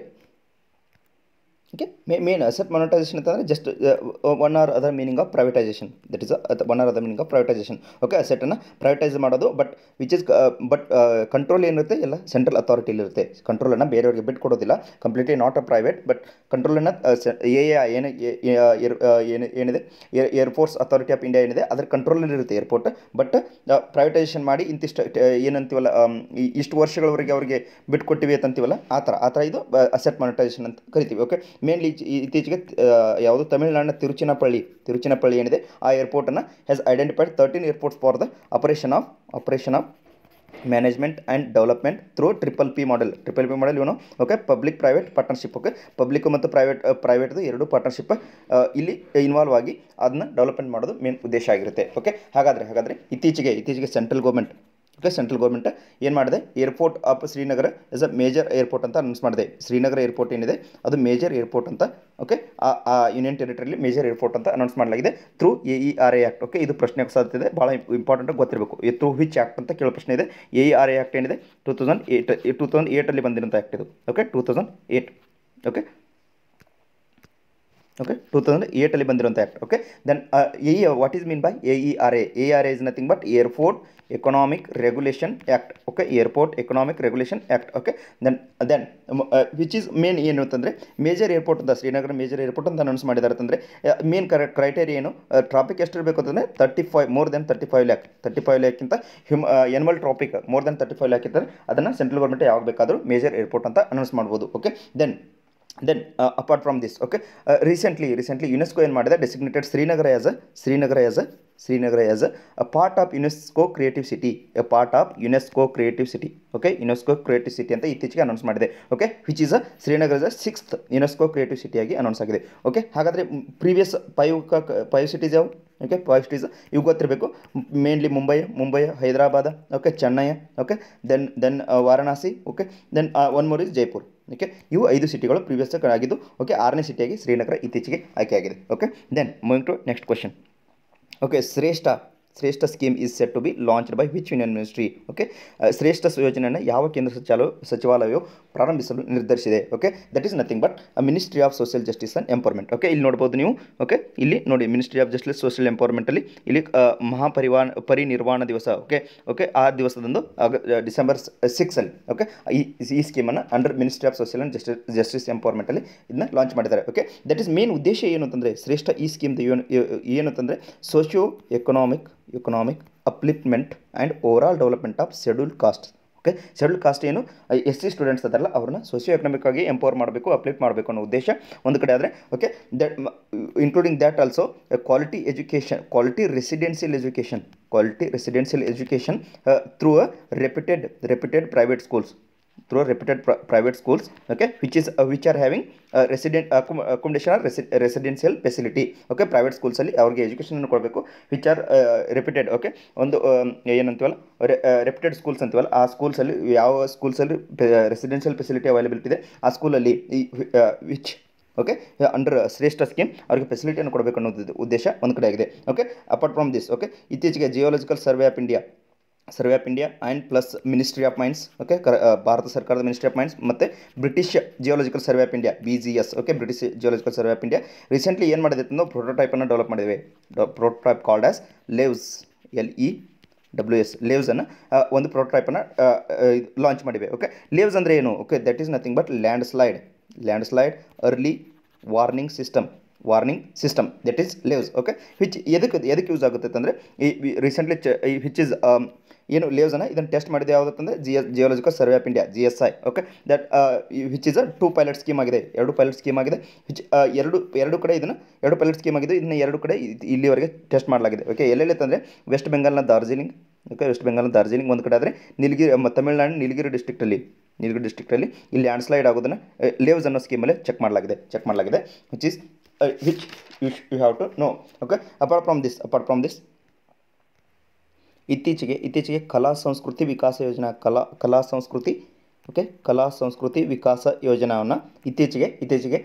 S1: ಓಕೆ ಮೇ ಮೇನ್ ಅಸೆಟ್ ಮೊನಿಟೈಸೇಷನ್ ಅಂತಂದರೆ just one or other meaning of privatisation that is one or other meaning of privatisation okay ಅಸೆಟನ್ನು ಪ್ರೈವೇಟೈಸ್ ಮಾಡೋದು but which is but control ಏನಿರುತ್ತೆ ಎಲ್ಲ ಸೆಂಟ್ರಲ್ ಅಥಾರಿಟಿಲಿರುತ್ತೆ ಕಂಟ್ರೋಲನ್ನು ಬೇರೆಯವರಿಗೆ ಬಿಟ್ಟು ಕೊಡೋದಿಲ್ಲ completely not a private but ಕಂಟ್ರೋಲನ್ನು ಎ ಎ ಏನು ಏನು ಏನಿದೆ ಏರ್ಫೋರ್ಸ್ ಅಥಾರಿಟಿ ಆಫ್ ಇಂಡಿಯಾ ಏನಿದೆ ಅದರ ಕಂಟ್ರೋಲಲ್ಲಿ ಇರುತ್ತೆ ಏರ್ಪೋರ್ಟ್ ಬಟ್ ಪ್ರೈವೇಟೈಸೇಷನ್ ಮಾಡಿ ಇಂತಿಷ್ಟು ಏನಂತೀವಲ್ಲ ಆಮ್, ಈ- ಇಷ್ಟು ವರ್ಷಗಳವರೆಗೆ ಅವರಿಗೆ ಬಿಟ್ಕೊಟ್ಟಿವಿ ಅಂತೀವಲ್ಲ ಆ ಥರ ಆ ಥರ ಇದು ಅಸೆಟ್ ಮಾನಿಟೈಸೇಷನ್ ಅಂತ ಕರಿತೀವಿ ಓಕೆ ಮೇನ್ಲಿ ಇತ್ತೀಚೆಗೆ ಆ, ಯಾವುದು ತಮಿಳುನಾಡಿನ ತಿರುಚಿನಪಳ್ಳಿ ತಿರುಚಿನಪಳ್ಳಿ ಏನಿದೆ ಆ ಏರ್ಪೋರ್ಟನ್ನು has identified thirteen airports for the operation of operation of management and development through triple P model triple P model ಇವನು okay public private partnership okay public ಮತ್ತು ಪ್ರೈವೇಟ್ ಪ್ರೈವೇಟ್ದು ಎರಡು ಪಾರ್ಟ್ನರ್ಶಿಪ್ ಇಲ್ಲಿ ಇನ್ವಾಲ್ವ್ ಆಗಿ ಅದನ್ನ ಡೆವಲಪ್ಮೆಂಟ್ ಮಾಡೋದು ಮೇನ್ ಉದ್ದೇಶ ಆಗಿರುತ್ತೆ ಓಕೆ ಹಾಗಾದರೆ ಹಾಗಾದರೆ ಇತ್ತೀಚೆಗೆ ಇತ್ತೀಚೆಗೆ central government okay central government ಏನು ಮಾಡಿದೆ airport of Srinagar is a major airport ಅಂತ ಅನೌನ್ಸ್ ಮಾಡಿದೆ ಶ್ರೀನಗರ ಏರ್ಪೋರ್ಟ್ ಏನಿದೆ ಅದು ಮೇಜರ್ ಏರ್ಪೋರ್ಟ್ ಅಂತ ಓಕೆ ಆ ಆ ಯೂನಿಯನ್ ಟೆರಿಟರಿಲಿ ಮೇಜರ್ ಏರ್ಪೋರ್ಟ್ ಅಂತ ಅನೌನ್ಸ್ ಮಾಡಲಾಗಿದೆ through A E R A act okay ಇದು ಪ್ರಶ್ನೆ ಸಾಧ್ಯತೆ ಇದೆ ಭಾಳ ಇಂಪಾರ್ಟೆಂಟ್ ಗೊತ್ತಿರಬೇಕು ಥ್ರೂ ವಿಚ್ ಆ್ಯಕ್ಟ್ ಅಂತ ಕೇಳೋ ಪ್ರಶ್ನೆ ಇದೆ A E R A act ಏನಿದೆ two thousand eight two thousand ಏಯ್ಟಲ್ಲಿ ಬಂದಿರೋಂಥ ಆ್ಯಕ್ಟ್ ಇದು okay two thousand eight okay okay two thousand ಏಯ್ಟಲ್ಲಿ ಬಂದಿರುವಂಥ act okay then a what is mean by A E R A A R A is nothing but airport economic regulation act okay airport economic regulation act okay then then which is main ಏನು ಅಂತಂದರೆ major airport ಅಂತ Srinagar major airport ಅಂತ announce ಮಾಡಿದ್ದಾರೆ ಅಂತಂದರೆ main ಕರೆ criteria ಏನು traffic ಎಷ್ಟು ಇರಬೇಕು ಅಂತಂದರೆ thirty five more than thirty five lakh thirty five ಲ್ಯಾಕ್ಕಿಂತ ಹ್ಯೂಮ್ annual traffic more than thirty five lakh ಇದ್ದರೆ ಅದನ್ನು ಸೆಂಟ್ರಲ್ ಗೌರ್ಮೆಂಟ್ ಯಾವಾಗ ಬೇಕಾದರೂ ಮೇಜರ್ ಏರ್ಪೋರ್ಟ್ ಅಂತ ಅನೌನ್ಸ್ ಮಾಡ್ಬೋದು okay then then apart from this okay recently recently UNESCO ಏನು ಮಾಡಿದೆ designated Srinagar as a Srinagar as a Srinagar as a part of UNESCO creative city a part of UNESCO creative city okay UNESCO creative city ಅಂತ ಇತ್ತೀಚೆಗೆ announce ಮಾಡಿದೆ okay which is a Srinagar is a sixth UNESCO creative ಸಿಟಿಯಾಗಿ announce ಆಗಿದೆ okay ಹಾಗಾದರೆ previous five five cities ಯಾವು okay five cities ಇವು ಗೊತ್ತಿರಬೇಕು mainly Mumbai Mumbai Hyderabad okay Chennai okay then then Varanasi okay then one more is Jaipur okay ಇವು ಐದು ಸಿಟಿಗಳು ಪ್ರೀವಿಯಸ್ ಆಗಿದ್ದು ಓಕೆ ಆರನೇ ಸಿಟಿಯಾಗಿ ಶ್ರೀನಗರ ಇತ್ತೀಚೆಗೆ ಆಯ್ಕೆಯಾಗಿದೆ okay then moving to next question okay Shreshtha Shreshtha scheme is set to be launched by which union ministry okay Shreshtha ಯೋಜನೆಯನ್ನು ಯಾವ ಕೇಂದ್ರ ಸಚಿವಾಲಯ ಸಚಿವಾಲಯವು ಪ್ರಾರಂಭಿಸಲು ನಿರ್ಧರಿಸಿದೆ okay that is nothing but ministry of social justice and empowerment okay ಇಲ್ಲಿ ನೋಡ್ಬೋದು ನೀವು ಓಕೆ ಇಲ್ಲಿ ನೋಡಿ ಮಿನಿಸ್ಟ್ರಿ ಆಫ್ ಜಸ್ಟಿಸ್ ಸೋಷಿಯಲ್ ಎಂಪವರ್ಮೆಂಟಲ್ಲಿ ಇಲ್ಲಿ ಮಹಾಪರಿವಾನ ಪರಿನಿರ್ವಾಣ ದಿವಸ ಓಕೆ ಓಕೆ ಆ ದಿವಸದಂದು ಆಗ ಡಿಸೆಂಬರ್ ಸಿಕ್ಸಲ್ಲಿ ಓಕೆ ಈ ಈ ಸ್ಕೀಮನ್ನು under ministry of social and justice justice ಎಂಪವರ್ಮೆಂಟಲ್ಲಿ ಇದನ್ನ ಲಾಂಚ್ ಮಾಡಿದ್ದಾರೆ ಓಕೆ ದಟ್ ಈಸ್ ಮೇನ್ ಉದ್ದೇಶ ಏನು ಅಂತಂದರೆ ಶ್ರೇಷ್ಠ ಈ ಸ್ಕೀಮ್ದು ಏನು ಏನು ಅಂತಂದರೆ socio economic economic upliftment and overall development of scheduled caste okay scheduled caste ಏನು ಎಸ್ ಸಿ ಸ್ಟೂಡೆಂಟ್ಸ್ ಅದಲ್ಲ ಅವ್ರನ್ನ ಸೋಷಿಯೋ ಎಕನಾಮಿಕ್ ಆಗಿ ಎಂಪವರ್ ಮಾಡಬೇಕು ಅಪ್ಲಿಟ್ ಮಾಡಬೇಕು ಅನ್ನೋ ಉದ್ದೇಶ ಒಂದು ಕಡೆ ಆದರೆ okay that including that also quality education quality residential education quality residential education through a reputed reputed private schools through reputed pri- private schools okay which is uh, which are having uh, resident accom- accommodation or resi- residential facility okay private schools ಅಲ್ಲಿ ಅವ್ರಿಗೆ education ಕೊಡಬೇಕು which are reputed okay ಒಂದು um, ಏನಂತೀವಲ್ಲ reputed schools ಅಂತೀವಲ್ಲ ಆ ಸ್ಕೂಲ್ಸಲ್ಲಿ ಯಾವ ಸ್ಕೂಲ್ಸಲ್ಲಿ residential facility availability ಇದೆ ಆ ಸ್ಕೂಲಲ್ಲಿ ಈ which okay under Shreshtha scheme ಅವರಿಗೆ ಫೆಸಿಲಿಟಿಯನ್ನು ಕೊಡಬೇಕು ಅನ್ನೋದು ಉದ್ದೇಶ ಒಂದು ಕಡೆ ಆಗಿದೆ okay apart from this okay ಇತ್ತೀಚೆಗೆ geological survey of India survey of India and plus ministry of mines okay ಕರ ಭಾರತ ಸರ್ಕಾರದ ಮಿನಿಸ್ಟ್ರಿ ಆಫ್ ಮೈನ್ಸ್ ಮತ್ತು British geological survey of India B G S okay British geological survey of India recently ಏನು ಮಾಡಿದೆ ಅಂತಂದ್ರೆ ಪ್ರೋಟೋಟೈಪನ್ನು develop ಮಾಡಿದ್ದೇವೆ prototype called as ಲೇವ್ಸ್ L E W S ಲೇವ್ಸನ್ನು ಒಂದು ಪ್ರೋಟೋಟೈಪನ್ನು ಲಾಂಚ್ ಮಾಡಿವೆ ಓಕೆ ಲೇವ್ಸ್ ಅಂದರೆ ಏನು okay that is nothing but landslide landslide early warning system warning system that is ಲೇವ್ಸ್ ಓಕೆ ವಿಚ್ ಎದಕ್ಕೆ ಎದಕ್ಕೆ ಯೂಸ್ ಆಗುತ್ತೆ ಅಂತಂದರೆ ಈ ರೀಸೆಂಟ್ಲಿ ಚ ಈ ವಿಚ್ ಇಸ್ ಏನು ಲೇವ್ಸನ್ನು ಇದನ್ನು ಟೆಸ್ಟ್ ಮಾಡಿದೆ ಯಾವುದಂತಂದರೆ G S geological survey of India G S I okay that which is a two pilot scheme ಆಗಿದೆ ಎರಡು ಪೈಲಟ್ ಸ್ಕೀಮ್ ಆಗಿದೆ ವಿಚ್ ಎರಡು ಎರಡು ಕಡೆ ಇದನ್ನು ಎರಡು ಪೈಲಟ್ ಸ್ಕೀಮ್ ಆಗಿದೆ ಇದನ್ನು ಎರಡು ಕಡೆ ಇದ್- ಇಲ್ಲಿವರೆಗೆ ಟೆಸ್ಟ್ ಮಾಡಲಾಗಿದೆ ಓಕೆ ಎಲ್ಲೆಲ್ಲಿ ಅಂತಂದರೆ ವೆಸ್ಟ್ ಬೆಂಗಾಲ್ನ ಡಾರ್ಜಿಲಿಂಗ್ ಓಕೆ ವೆಸ್ಟ್ ಬೆಂಗಾಲ್ನ ಡಾರ್ಜಿಲಿಂಗ್ ಒಂದು ಕಡೆ ಆದರೆ ನೀಲಗಿರಿ ಮ- ತಮಿಳ್ನಾಡು ನೀಲಗಿರಿ ಡಿಸ್ಟ್ರಿಕ್ಟಲ್ಲಿ ನೀಲಗಿರಿ ಡಿಸ್ಟ್ರಿಕ್ಟಲ್ಲಿ ಇಲ್ಲಿ ಲ್ಯಾಂಡ್ ಸ್ಲೈಡ್ ಆಗೋದನ್ನು ಲೇವ್ಸ್ ಅನ್ನೋ ಸ್ಕೀಮಲ್ಲಿ ಚೆಕ್ ಮಾಡಲಾಗಿದೆ ಚೆಕ್ ಮಾಡಲಾಗಿದೆ which is which you you have to know okay apart from this apart from this ಇತ್ತೀಚೆಗೆ ಇತ್ತೀಚೆಗೆ ಕಲಾ ಸಂಸ್ಕೃತಿ ವಿಕಾಸ ಯೋಜನಾ ಕಲಾ ಕಲಾ ಸಂಸ್ಕೃತಿ ಓಕೆ ಕಲಾ ಸಂಸ್ಕೃತಿ ವಿಕಾಸ ಯೋಜನಾವನ್ನು ಇತ್ತೀಚೆಗೆ ಇತ್ತೀಚೆಗೆ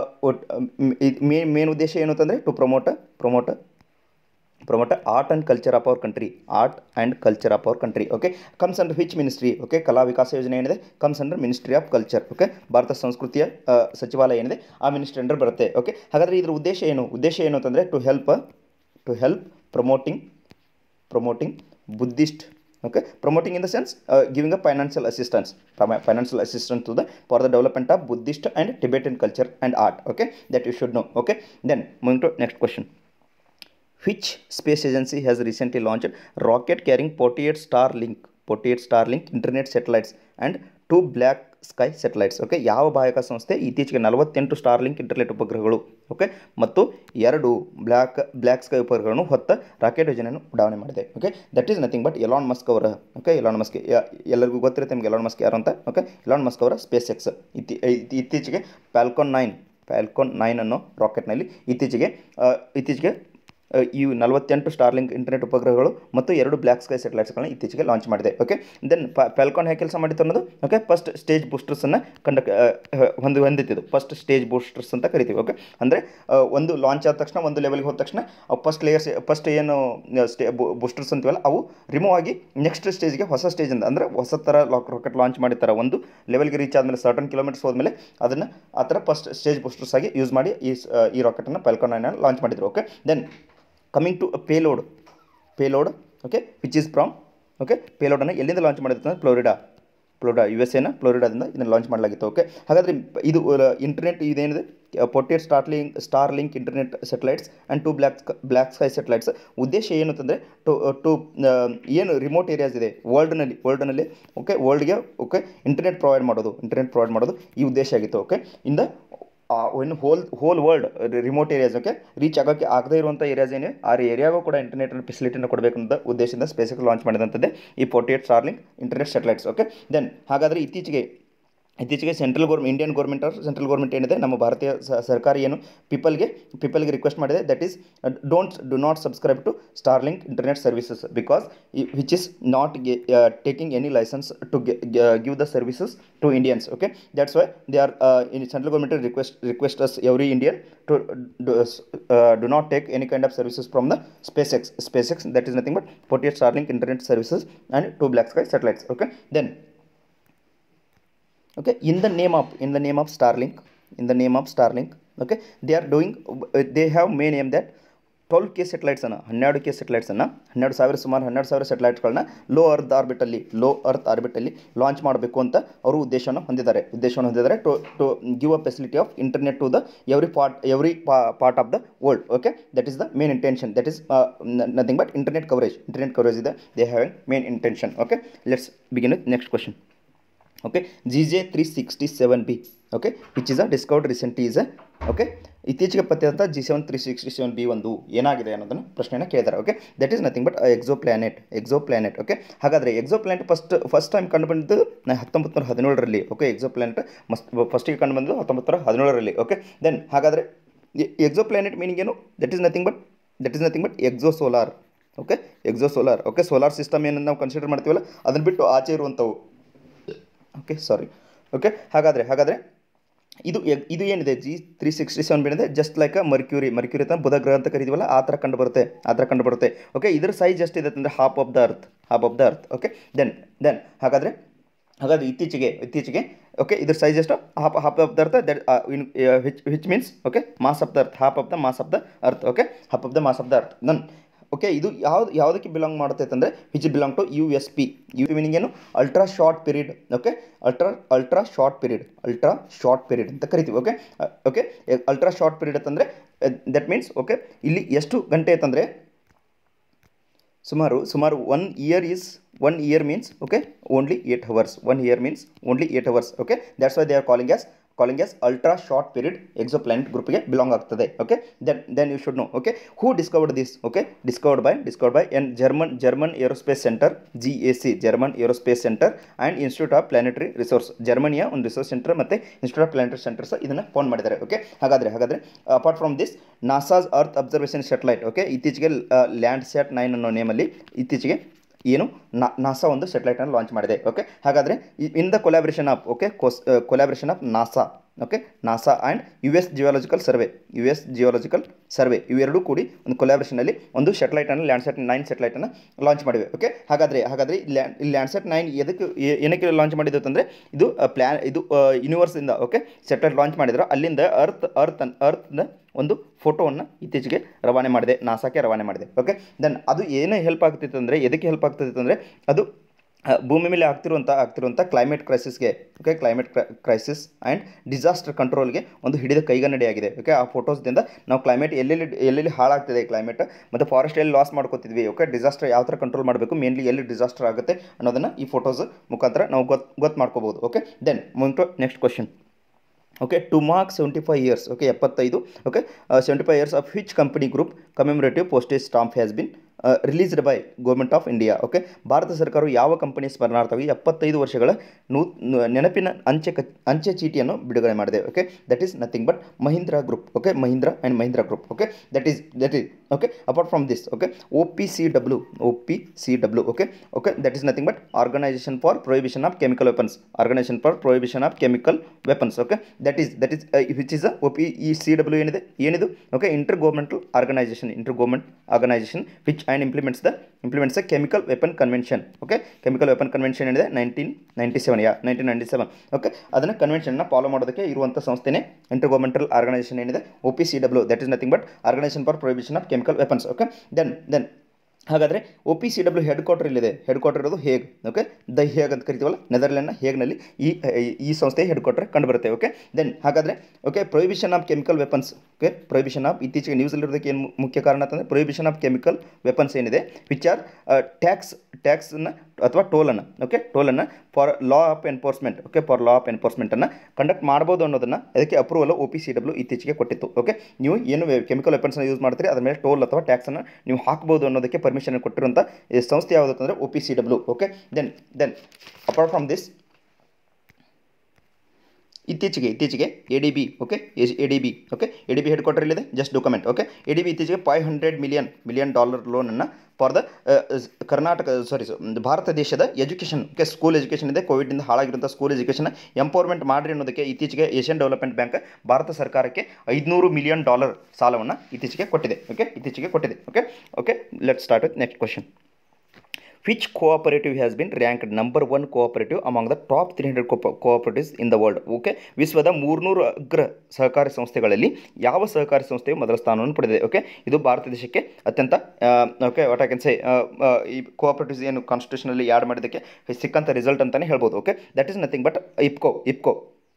S1: ಮೇನ್ ಮೇನ್ ಉದ್ದೇಶ ಏನು ಅಂತಂದರೆ to promote promote promote art and culture of our country art and culture of our country okay comes under which ministry okay ಕಲಾ ವಿಕಾಸ ಯೋಜನೆ ಏನಿದೆ comes under ministry of culture okay Bharat ಸಂಸ್ಕೃತಿಯ ಆ, ಸಚಿವಾಲಯ ಏನಿದೆ ಆ ಮಿನಿಸ್ಟ್ರಿ ಅಂಡರ್ ಬರುತ್ತೆ ಓಕೆ ಹಾಗಾದರೆ ಇದ್ರ ಉದ್ದೇಶ ಏನು ಉದ್ದೇಶ ಏನು ಅಂತಂದರೆ to help to help promoting promoting Buddhist okay promoting in the sense uh, giving a financial assistance from- financial assistance to the for the development of buddhist and tibetan culture and art okay that you should know okay then moving to next question which space agency has recently launched rocket carrying 48 starlink 48 starlink internet satellites and two black sky satellites okay ಯಾವ ಬಾಹ್ಯಾಕಾಶ ಸಂಸ್ಥೆ ಇತ್ತೀಚೆಗೆ ನಲವತ್ತೆಂಟು Starlink internet ಉಪಗ್ರಹಗಳು okay ಮತ್ತು ಎರಡು black black sky ಉಪಗ್ರಹಗಳನ್ನು ಹೊತ್ತ rocket ಯೋಜನೆಯನ್ನು ಉಡಾವಣೆ ಮಾಡಿದೆ okay that is nothing but Elon Musk ಅವರ ಓಕೆ ಎಲಾನ್ ಮಸ್ಕ್ ಎಲ್ಲರಿಗೂ ಗೊತ್ತಿರುತ್ತೆ ನಿಮಗೆ ಎಲಾನ್ ಮಸ್ಕ್ ಯಾರು ಅಂತ ಓಕೆ ಎಲಾನ್ ಮಸ್ಕ್ ಅವರ ಸ್ಪೇಸ್ ಎಕ್ಸ್ ಇತ್ತಿ ಇತ್ತಿ- ಇತ್ತೀಚೆಗೆ ಪ್ಯಾಲ್ಕಾನ್ ನೈನ್ ಪ್ಯಾಲ್ಕಾನ್ ನೈನ್ ಅನ್ನೋ ರಾಕೆಟ್ನಲ್ಲಿ ಇತ್ತೀಚೆಗೆ ಆ, ಇತ್ತೀಚೆಗೆ ಆ, ಈ ನಲವತ್ತೆಂಟು ಸ್ಟಾರ್ಲಿಂಕ್ ಇಂಟರ್ನೆಟ್ ಉಪಗ್ರಹಗಳು ಮತ್ತು ಎರಡು ಬ್ಲ್ಯಾಕ್ ಸ್ಕೈ ಸ್ಯಾಟಲೈಟ್ಸ್ಗಳನ್ನ ಇತ್ತೀಚೆಗೆ ಲಾಂಚ್ ಮಾಡಿದೆ ಓಕೆ ದೆನ್ ಪ್ಯಾಲ್ಕಾನ್ ಹೇಗೆ ಕೆಲಸ ಮಾಡಿತ್ತು ಅನ್ನೋದು ಓಕೆ ಫಸ್ಟ್ ಸ್ಟೇಜ್ ಬೂಸ್ಟರ್ಸನ್ನು ಕಂಡ ಹೊಂದಿ ಹೊಂದಿತ್ತಿದ್ದು ಫಸ್ಟ್ ಸ್ಟೇಜ್ ಬೂಸ್ಟರ್ಸ್ ಅಂತ ಕರಿತೀವಿ ಓಕೆ ಅಂದರೆ ಒಂದು ಲಾಂಚ್ ಆದ ತಕ್ಷಣ ಒಂದು ಲೆವೆಲ್ಗೆ ಹೋದ ತಕ್ಷಣ ಫಸ್ಟ್ ಲೇಯರ್ಸ್ ಫಸ್ಟ್ ಏನು ಸ್ಟೇ ಬೂಸ್ಟರ್ಸ್ ಅಂತೀವಲ್ಲ ಅವು ರಿಮೂವ್ ಆಗಿ ನೆಕ್ಸ್ಟ್ ಸ್ಟೇಜ್ಗೆ ಹೊಸ ಸ್ಟೇಜಿಂದ ಅಂದರೆ ಹೊಸ ಥರ ಲಾಕ್ ರಾಕೆಟ್ ಲಾಂಚ್ ಮಾಡಿರ್ತಾರೆ ಒಂದು ಲೆವೆಲ್ಗೆ ರೀಚ್ ಆದಮೇಲೆ ಸರ್ಟನ್ ಕಿಲೋಮೀಟರ್ಸ್ ಹೋದ್ಮೇಲೆ ಅದನ್ನು ಆ ಥರ ಫಸ್ಟ್ ಸ್ಟೇಜ್ ಬೂಸ್ಟರ್ಸ್ ಆಗಿ ಯೂಸ್ ಮಾಡಿ ಈ ಸ್- ಈ ರಾಕೆಟನ್ನು ಪ್ಯಾಲ್ಕಾನ್ ನೈನ್ ಲಾಂಚ್ ಮಾಡಿದ್ರು okay then coming to payload payload okay which is from okay ಪೇಲೋಡನ್ನು ಎಲ್ಲಿಂದ ಲಾಂಚ್ ಮಾಡಿದ್ರು ಅಂದರೆ ಫ್ಲೋರಿಡಾ ಫ್ಲೋರಿಡಾ ಯು ಎಸ್ ಎನ ಫ್ಲೋರಿಡಾದಿಂದ ಇದನ್ನು ಲಾಂಚ್ ಮಾಡಲಾಗಿತ್ತು ಓಕೆ ಹಾಗಾದರೆ ಇದು ಇಂಟರ್ನೆಟ್ ಇದೇನಿದೆ ಪೊಟೇಟ್ Starlink Starlink internet satellites and two black black sky satellites ಉದ್ದೇಶ ಏನು ಅಂತಂದರೆ ಟು ಟು ಏನು ರಿಮೋಟ್ ಏರಿಯಾಸ್ ಇದೆ ವರ್ಲ್ಡ್ನಲ್ಲಿ ವರ್ಲ್ಡ್ನಲ್ಲಿ ಓಕೆ ವರ್ಲ್ಡ್ಗೆ ಓಕೆ ಇಂಟರ್ನೆಟ್ ಪ್ರೊವೈಡ್ ಮಾಡೋದು ಇಂಟರ್ನೆಟ್ ಪ್ರೊವೈಡ್ ಮಾಡೋದು ಈ ಉದ್ದೇಶ ಆಗಿತ್ತು ಓಕೆ ಇಂದ ಇನ್ನು whole whole world remote areas okay reach ಆಗೋಕ್ಕೆ ಆಗದೇ ಇರುವಂಥ ಏರಿಯಾಸ್ ಏನಿವೆ ಆ ಏರಿಯಾಗೂ ಕೂಡ ಇಂಟರ್ನೆಟ್ ಫೆಸಿಲಿಟಿನ ಕೊಡಬೇಕು ಅಂತ ಉದ್ದೇಶದಿಂದ ಸ್ಪೇಸಿಗೆ ಲಾಂಚ್ ಮಾಡಿದಂಥದ್ದೇ ಈ forty eight Starlink internet satellites okay then ಹಾಗಾದರೆ ಇತ್ತೀಚೆಗೆ ಇತ್ತೀಚೆಗೆ ಸೆಂಟ್ರಲ್ ಗೌರ್ಮೆಂಟ್ ಇಂಡಿಯನ್ ಗೌರ್ಮೆಂಟ್ ಅವ್ರು ಸೆಂಟ್ರಲ್ ಗೌರ್ಮೆಂಟ್ ಏನಿದೆ ನಮ್ಮ ಭಾರತೀಯ ಸ- ಸರ್ಕಾರ ಏನು ಪೀಪಲ್ಗೆ ಪೀಪಲ್ಗೆ ರಿಕ್ವೆಸ್ಟ್ ಮಾಡಿದೆ that is don't do not subscribe to Starlink internet services because which is not taking any license to give the services to Indians okay that's why they are in central government request request us every Indian to do not take any kind of services from the SpaceX SpaceX that is nothing but forty eight Starlink internet services and two black sky satellites okay then okay in the name of in the name of starlink in the name of starlink okay they are doing they have main aim that twelve K ಸೆಟಲೈಟ್ಸನ್ನು ಹನ್ನೆರಡು K ಸೆಟಲೈಟ್ಸನ್ನು ಹನ್ನೆರಡು ಸಾವಿರ ಸುಮಾರು ಹನ್ನೆರಡು ಸಾವಿರ ಸೆಟಲೈಟ್ಗಳನ್ನ low earth ಆರ್ಬಿಟಲ್ಲಿ ಲೋ ಅರ್ತ್ ಆರ್ಬಿಟಲ್ಲಿ ಲಾಂಚ್ ಮಾಡಬೇಕು ಅಂತ ಅವರು ಉದ್ದೇಶವನ್ನು ಹೊಂದಿದ್ದಾರೆ ಉದ್ದೇಶವನ್ನು ಹೊಂದಿದ್ದಾರೆ to to give a facility of internet to the every part every part of the world okay that is the main intention that is nothing but internet coverage internet coverage ಇದೆ they having main intention okay let's begin with next question okay G J three sixty seven B okay which is a discount recently is a okay ಇತ್ತೀಚೆಗೆ ಪತ್ತೆಯಾದಂಥ G seven three sixty seven B ಒಂದು ಏನಾಗಿದೆ ಅನ್ನೋದನ್ನು ಪ್ರಶ್ನೆಯನ್ನು ಕೇಳಿದ್ದಾರೆ okay that is nothing but exoplanet exoplanet okay ಹಾಗಾದರೆ exoplanet first first time ಕಂಡು ಬಂದಿದ್ದು ಹತ್ತೊಂಬತ್ತು ನೂರ ಹದಿನೇಳರಲ್ಲಿ ಓಕೆ ಎಕ್ಸೋ ಪ್ಲಾನೆಟ್ ಮಸ್ಟ್ ಫಸ್ಟಿಗೆ ಕಂಡು ಬಂದಿದ್ದು ಹತ್ತೊಂಬತ್ತು ನೂರ ಹದಿನೇಳರಲ್ಲಿ ಓಕೆ ದೆನ್ ಹಾಗಾದರೆ ಎಕ್ಸೋ ಪ್ಲಾನೆಟ್ ಮೀನಿಂಗ್ ಏನು that is nothing but that is nothing but exo solar okay exo solar okay solar system ಏನು ನಾವು ಕನ್ಸಿಡರ್ ಮಾಡ್ತೀವಲ್ಲ ಅದನ್ನು ಬಿಟ್ಟು ಆಚೆ ಇರುವಂಥವು ಓಕೆ ಸಾರಿ ಓಕೆ ಹಾಗಾದರೆ ಹಾಗಾದರೆ ಇದು ಎ- ಇದು ಏನಿದೆ ಜಿ ತ್ರೀ ಸಿಕ್ಸ್ಟಿ ಸೆವೆನ್ ಏನಿದೆ just like a Mercury Mercury ಅಂತ ಬುಧ ಗ್ರಹ ಅಂತ ಕರಿತೀವಲ್ಲ ಆ ಥರ ಕಂಡು ಬರುತ್ತೆ ಆ ಥರ ಕಂಡು ಬರುತ್ತೆ ಓಕೆ ಇದ್ರ ಸೈಜ್ ಎಷ್ಟಿದೆ ಅಂದರೆ half of the earth half of the earth okay then then ಹಾಗಾದರೆ ಹಾಗಾದರೆ ಇತ್ತೀಚೆಗೆ ಇತ್ತೀಚೆಗೆ ಓಕೆ ಇದ್ರ ಸೈಜ್ ಎಷ್ಟು half half of the earth that in which which means okay mass of the earth half of the mass of the earth okay half of the mass of the earth ನನ್ okay ಇದು ಯಾವ್ದು ಯಾವುದಕ್ಕೆ belong ಮಾಡುತ್ತೆ ಅಂದರೆ which belong to U S P U P meaning ಏನು ultra short period okay ultra ultra short period ultra short period ಅಂತ ಕರಿತೀವಿ okay okay ultra short period ಅಂತಂದರೆ ದಟ್ ಮೀನ್ಸ್ ಓಕೆ ಇಲ್ಲಿ ಎಷ್ಟು ಗಂಟೆ ಅಂತಂದರೆ ಸುಮಾರು ಸುಮಾರು one year is one year means okay only eight hours one year means only eight hours okay that's why they are calling as calling as ultra short period exoplanet ಗ್ರೂಪ್ಗೆ belong ಆಗ್ತದೆ okay then then you should know okay who discovered this okay discovered by discovered by an German German aerospace centre G A C German aerospace centre and institute of planetary resource ಜರ್ಮನಿಯ ಒಂದು resource centre ಮತ್ತು institute of planetary centres ಇದನ್ನು ಫೋನ್ ಮಾಡಿದ್ದಾರೆ okay ಹಾಗಾದರೆ ಹಾಗಾದರೆ apart from this NASA's earth observation satellite okay ಇತ್ತೀಚೆಗೆ Landsat nine ಅನ್ನೋ ನೇಮಲ್ಲಿ ಇತ್ತೀಚೆಗೆ ಏನು ನಾಸಾ ಒಂದು ಸ್ಯಾಟಲೈಟನ್ನು ಲಾಂಚ್ ಮಾಡಿದೆ ಓಕೆ ಹಾಗಾದರೆ in the collaboration of okay ಕೋಸ್ collaboration of NASA okay NASA and U S geological survey U S geological survey ಇವೆರಡೂ ಕೂಡಿ ಒಂದು ಕೊಲಾಬ್ರೇಷನಲ್ಲಿ ಒಂದು ಸ್ಯಾಟಲೈಟನ್ನು ಲ್ಯಾಂಡ್ಸೆಟ್ ನೈನ್ ಸ್ಯಾಟಲೈಟನ್ನು ಲಾಂಚ್ ಮಾಡಿವೆ ಓಕೆ ಹಾಗಾದರೆ ಹಾಗಾದರೆ ಈ ಲ್ಯಾಂಡ್ ಈ ಲ್ಯಾಂಡ್ಸೆಟ್ ನೈನ್ ಎದಕ್ಕೆ ಏ- ಏನಕ್ಕೆ ಲಾಂಚ್ ಮಾಡಿದ್ದು ಅಂತಂದರೆ ಇದು ಪ್ಲ್ಯಾನ್ ಇದು ಯೂನಿವರ್ಸಿಂದ ಓಕೆ ಸ್ಯಾಟಲೈಟ್ ಲಾಂಚ್ ಮಾಡಿದ್ರು ಅಲ್ಲಿಂದ ಅರ್ತ್ ಅರ್ತ್ ಅರ್ತ್ನ ಒಂದು ಫೋಟೋವನ್ನು ಇತ್ತೀಚೆಗೆ ರವಾನೆ ಮಾಡಿದೆ ನಾಸಾಕ್ಕೆ ರವಾನೆ ಮಾಡಿದೆ ಓಕೆ ದೆನ್ ಅದು ಏನು ಹೆಲ್ಪ್ ಆಗ್ತಿತ್ತು ಅಂದರೆ ಎದಕ್ಕೆ ಹೆಲ್ಪ್ ಆಗ್ತಿತ್ತು ಅಂದರೆ ಅದು ಆ, ಭೂಮಿ ಮೇಲೆ ಆಗ್ತಿರುವಂಥ ಆಗ್ತಿರುವಂಥ ಕ್ಲೈಮೇಟ್ ಕ್ರೈಸಿಸ್ಗೆ okay climate crisis and disaster ಕಂಟ್ರೋಲ್ಗೆ ಒಂದು ಹಿಡಿದ ಕೈಗನ್ನಡಿಯಾಗಿದೆ ಓಕೆ ಆ ಫೋಟೋಸ್ದಿಂದ ನಾವು ಕ್ಲೈಮೇಟ್ ಎಲ್ಲೆಲ್ಲಿ ಎಲ್ಲೆಲ್ಲಿ ಹಾಳಾಗ್ತಿದೆ ಕ್ಲೈಮೇಟ್ ಮತ್ತು ಫಾರೆಸ್ಟ್ ಎಲ್ಲಿ ಲಾಸ್ ಮಾಡ್ಕೋತಿದ್ವಿ ಓಕೆ ಡಿಸಾಸ್ಟರ್ ಯಾವ ಥರ ಕಂಟ್ರೋಲ್ ಮಾಡಬೇಕು ಮೇನ್ಲಿ ಎಲ್ಲಿ ಡಿಸಾಸ್ಟರ್ ಆಗುತ್ತೆ ಅನ್ನೋದನ್ನು ಈ ಫೋಟೋಸ್ ಮುಖಾಂತರ ನಾವು ಗೊತ್ತು ಗೊತ್ತು ಮಾಡ್ಕೋಬೋದು ಓಕೆ ದೆನ್ ಮುಂಟು next question okay to mark seventy five years okay ಎಪ್ಪತ್ತೈದು okay seventy five years of which company group commemorative postage stamp has been released by government of India okay Bharat ಸರ್ಕಾರವು ಯಾವ ಕಂಪನಿಯ ಸ್ಮರಣಾರ್ಥವಾಗಿ ಎಪ್ಪತ್ತೈದು ವರ್ಷಗಳ ನೂ ನೆನಪಿನ ಅಂಚೆ ಕ ಅಂಚೆ ಚೀಟಿಯನ್ನು ಬಿಡುಗಡೆ ಮಾಡಿದೆ okay that is nothing but Mahindra group okay Mahindra and Mahindra group okay that is that is okay apart from this okay O P C W O P C W okay okay that is nothing but organisation for prohibition of chemical weapons organisation for prohibition of chemical weapons okay that is that is which is O P E C W ಏನಿದೆ ಏನಿದು okay intergovernmental organisation inter government organisation which and implements the implements the chemical weapon convention okay chemical weapon convention ಏನಿದೆ nineteen ninety seven yeah nineteen ninety seven okay ಅದನ್ನು ಕನ್ವೆನ್ಷನ್ನ follow ಮಾಡೋದಕ್ಕೆ ಇರುವಂಥ ಸಂಸ್ಥೆನೇ inter intergovernmental organisation ಏನಿದೆ O P C W that is nothing but organisation for prohibition of chemical weapons okay then then ಹಾಗಾದರೆ O P C W headquarter ಇಲ್ಲಿದೆ headquarter ಇರೋದು Hague okay the ಹೇಗ್ ಅಂತ ಕರಿತೀವಲ್ಲ ನೆದರ್ಲ್ಯಾಂಡ್ನ ಹೇಗ್ನಲ್ಲಿ ಈ ಈ ಸಂಸ್ಥೆ ಹೆಡ್ ಕ್ವಾರ್ಟರ್ ಕಂಡುಬರುತ್ತೆ ಓಕೆ ದೆನ್ ಹಾಗಾದರೆ okay prohibition of chemical weapons okay prohibition of ಇತ್ತೀಚೆಗೆ ನ್ಯೂಸಲ್ಲಿರೋದಕ್ಕೆ ಏನು ಮುಖ್ಯ ಕಾರಣ ಅಂತಂದರೆ ಪ್ರೊಹಿಬಿಷನ್ ಆಫ್ ಕೆಮಿಕಲ್ ವೆಪನ್ಸ್ ಏನಿದೆ ವಿಚ್ ಆರ್ ಟ್ಯಾಕ್ಸ್ ಟ್ಯಾಕ್ಸನ್ನು ಅಥವಾ ಟೋಲನ್ನು ಓಕೆ ಟೋಲನ್ನು for law of enforcement okay for law of ಎನ್ಫೋರ್ಸ್ಮೆಂಟನ್ನು ಕಂಡಕ್ಟ್ ಮಾಡ್ಬೋದು ಅನ್ನೋದನ್ನು ಅದಕ್ಕೆ approval O P C W ಇತ್ತೀಚೆಗೆ ಕೊಟ್ಟಿತ್ತು ಓಕೆ ನೀವು ಏನು ಕೆಮಿಕಲ್ ವೆಪನ್ಸ್ನ ಯೂಸ್ ಮಾಡ್ತೀರಿ ಅದ್ರ ಮೇಲೆ ಟೋಲ್ ಅಥವಾ ಟ್ಯಾಕ್ಸನ್ನು ನೀವು ಹಾಕ್ಬೋದು ಅನ್ನೋದಕ್ಕೆ ಪರ್ಮಿಷನ್ ಕೊಟ್ಟಿರುವಂಥ ಈ ಸಂಸ್ಥೆ ಯಾವುದು ಅಂತಂದರೆ O P C W okay then then apart from this ಇತ್ತೀಚೆಗೆ ಇತ್ತೀಚೆಗೆ A D B okay A D B okay A D B headquarter ಇಲ್ಲಿದೆ just document okay A D B ಇತ್ತೀಚೆಗೆ five hundred million million dollar ಲೋನನ್ನು for the Karnataka sorry Bharat ದೇಶದ education okay school education ಇದೆ ಕೋವಿಡ್ನಿಂದ ಹಾಳಾಗಿರುವಂಥ school education empowerment ಮಾಡಿರಿ ಅನ್ನೋದಕ್ಕೆ ಇತ್ತೀಚೆಗೆ Asian development bank Bharat ಸರ್ಕಾರಕ್ಕೆ ಐದುನೂರು ಮಿಲಿಯನ್ ಡಾಲರ್ ಸಾಲವನ್ನು ಇತ್ತೀಚೆಗೆ ಕೊಟ್ಟಿದೆ ಓಕೆ ಇತ್ತೀಚೆಗೆ ಕೊಟ್ಟಿದೆ okay okay let start with next question which cooperative has been ranked number one cooperative among the top 300 co- cooperatives in the world okay ವಿಶ್ವದ ಮೂರ್ನೂರು ಅಗ್ರ ಸಹಕಾರಿ ಸಂಸ್ಥೆಗಳಲ್ಲಿ ಯಾವ ಸಹಕಾರಿ ಸಂಸ್ಥೆಯು ಮೊದಲ ಸ್ಥಾನವನ್ನು ಪಡೆದಿದೆ ಓಕೆ ಇದು ಭಾರತ ದೇಶಕ್ಕೆ ಅತ್ಯಂತ okay what I can say ಈ ಕೋಆಪರೇಟಿವ್ಸ್ ಏನು ಕಾನ್ಸ್ಟಿಟ್ಯೂಷನಲ್ಲಿ ಆ್ಯಡ್ ಮಾಡಿದ್ದಕ್ಕೆ ಸಿಕ್ಕಂಥ ರಿಸಲ್ಟ್ ಅಂತಲೇ ಹೇಳ್ಬೋದು okay that is nothing but IFFCO IFFCO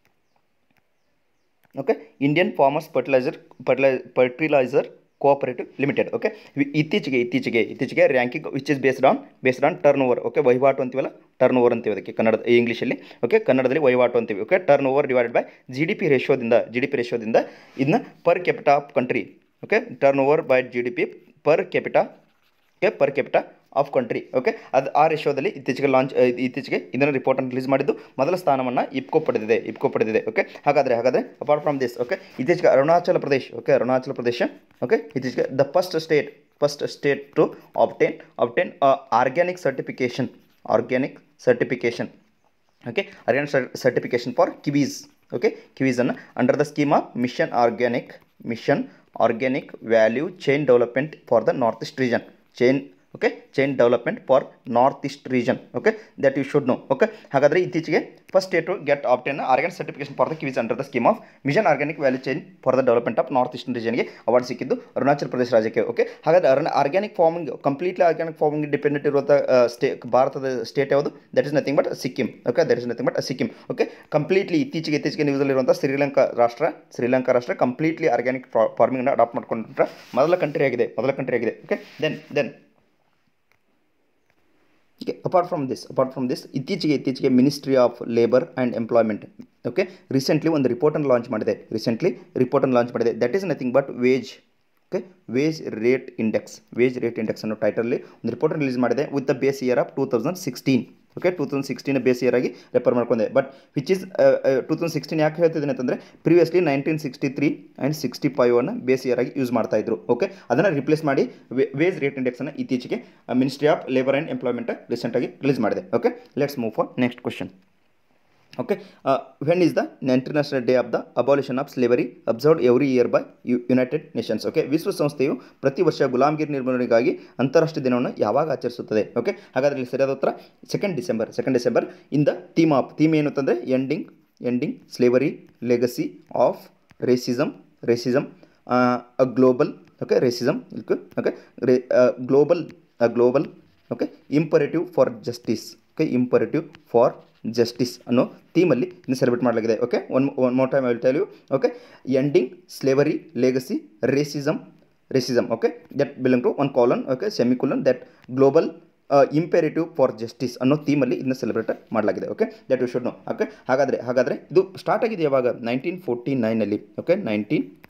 S1: okay Indian farmers fertiliser ಫರ್ಟಿಲೈ ಫರ್ಟಿಲೈಸರ್ ಕೋಆಪರೇಟಿವ್ ಲಿಮಿಟೆಡ್ ಓಕೆ ಇತ್ತೀಚೆಗೆ ಇತ್ತೀಚೆಗೆ ಇತ್ತೀಚೆಗೆ ranking which is based on based on turnover okay ವಹಿವಾಟು ಅಂತೀವಲ್ಲ ಟರ್ನ್ ಓವರ್ ಅಂತೀವಿ ಅದಕ್ಕೆ ಕನ್ನಡ ಇಂಗ್ಲೀಷಲ್ಲಿ ಓಕೆ ಕನ್ನಡದಲ್ಲಿ ವಹಿವಾಟು ಅಂತೀವಿ okay turnover divided by G D P ರೇಷೋದಿಂದ ಜಿ ಡಿ ಪಿ ರೇಷೋದಿಂದ ಇದನ್ನ per capita of country okay turnover by G D P per capita okay per capita of country okay ಅದು ಆ ರೇಷೋದಲ್ಲಿ ಇತ್ತೀಚೆಗೆ launch ಇತ್ತೀಚೆಗೆ ಇದನ್ನು ರಿಪೋರ್ಟನ್ನು release ಮಾಡಿದ್ದು ಮೊದಲ ಸ್ಥಾನವನ್ನು ಇಪ್ಕೋ ಪಡೆದಿದೆ ಇಪ್ಕೋ ಪಡೆದಿದೆ ಓಕೆ ಹಾಗಾದರೆ ಹಾಗಾದರೆ ಅಪಾರ್ಟ್ ಫ್ರಮ್ ದಿಸ್ ಓಕೆ ಇತ್ತೀಚೆಗೆ ಅರುಣಾಚಲ ಪ್ರದೇಶ್ ಓಕೆ ಅರುಣಾಚಲ ಪ್ರದೇಶ ಓಕೆ ಇತ್ತೀಚೆಗೆ the first state first state to obtain obtain organic certification organic certification okay organic certification for kiwis okay ಕಿವೀಸನ್ನು under the scheme of mission organic mission organic value chain development for the north east region chain okay chain development for north east region okay that you should know okay ಹಾಗಾದರೆ ಇತ್ತೀಚೆಗೆ first state to get obtain organic certification for the kiwis under the scheme of mission organic value chain for the development of north eastern ರೀಜನ್ಗೆ award ಸಿಕ್ಕಿದ್ದು ಅರುಣಾಚಲ ಪ್ರದೇಶ ರಾಜ್ಯಕ್ಕೆ okay ಹಾಗಾದರೆ ಅರುಣ organic farming completely organic farming dependent ಇರುವಂಥ ಸ್ಟೇ ಭಾರತದ state ಯಾವುದು that is nothing but Sikkim okay that is nothing but Sikkim okay completely ಇತ್ತೀಚೆಗೆ ಇತ್ತೀಚೆಗೆ ನ್ಯೂಸಲ್ಲಿರುವಂಥ ಶ್ರೀಲಂಕಾ ರಾಷ್ಟ್ರ ಶ್ರೀಲಂಕಾ ರಾಷ್ಟ್ರ ಕಂಪ್ಲೀಟ್ಲಿ ಆರ್ಗ್ಯಾನಿಕ್ ಫಾರ್ಮಿಂಗ್ನ ಅಡಾಪ್ಟ್ ಮಾಡ್ಕೊಂಡ್ರೆ ಮೊದಲ ಕಂಟ್ರಿ ಆಗಿದೆ ಮೊದಲ ಕಂಟ್ರಿ ಆಗಿದೆ okay then then okay apart from this apart from this ಇತ್ತೀಚೆಗೆ ಇತ್ತೀಚೆಗೆ ministry of labour and employment okay recently ಒಂದು ರಿಪೋರ್ಟನ್ನು ಲಾಂಚ್ ಮಾಡಿದೆ ರೀಸೆಂಟ್ಲಿ ರಿಪೋರ್ಟನ್ನು ಲಾಂಚ್ ಮಾಡಿದೆ that is nothing but wage okay wage rate index wage rate index ಅನ್ನೋ ಟೈಟಲ್ಲಿ ಒಂದು ರಿಪೋರ್ಟನ್ನು ರಿಲೀಸ್ ಮಾಡಿದೆ with the base year of two thousand sixteen okay two thousand sixteen base year ಆಗಿ ರೆಫರ್ ಮಾಡ್ಕೊಂಡೆ but which is two thousand sixteen ಯಾಕೆ ಹೇಳ್ತಿದ್ದೀನಿ ಅಂತಂದರೆ previously nineteen sixty three and sixty ಫೈವನ್ನು ಬೇಸ್ ಇಯರ್ ಆಗಿ ಯೂಸ್ ಮಾಡ್ತಾ ಇದ್ರು ಓಕೆ ಅದನ್ನು ರಿಪ್ಲೇಸ್ ಮಾಡಿ ವೇಜ್ ರೇಟ್ ಇಂಡೆಕ್ಸನ್ನು ಇತ್ತೀಚೆಗೆ ministry of labour and employment ರೀಸೆಂಟಾಗಿ ರಿಲೀಸ್ ಮಾಡಿದೆ okay let's move for next question okay when is the international day of the abolition of slavery observed every year by U United Nations okay ವಿಶ್ವಸಂಸ್ಥೆಯು ಪ್ರತಿ ವರ್ಷ ಗುಲಾಮಗಿರಿ ನಿರ್ಮೂಲನೆಗಾಗಿ ಅಂತಾರಾಷ್ಟ್ರೀಯ ದಿನವನ್ನು ಯಾವಾಗ ಆಚರಿಸುತ್ತದೆ okay ಹಾಗಾದರೆ ಇಲ್ಲಿ ಸರಿಯಾದ ಉತ್ತರ second December second December in the theme of theme ಏನು ಅಂತಂದರೆ ending ending slavery legacy of racism racism a global okay racism okay ರೇ global global okay imperative for justice okay imperative for justice ಅನ್ನೋ ಥೀಮಲ್ಲಿ ಇನ್ನು celebrate ಮಾಡಲಾಗಿದೆ okay one one more time I will tell you okay ending slavery legacy racism racism okay that belong to one colon okay semicolon that global imperative for justice ಅನ್ನೋ ಥೀಮಲ್ಲಿ ಇದನ್ನ celebrate ಮಾಡಲಾಗಿದೆ okay that you should know okay ಹಾಗಾದರೆ ಹಾಗಾದರೆ ಇದು start ಆಗಿದೆ ಯಾವಾಗ nineteen forty ನೈನಲ್ಲಿ ಓಕೆ ನೈನ್ಟೀನ್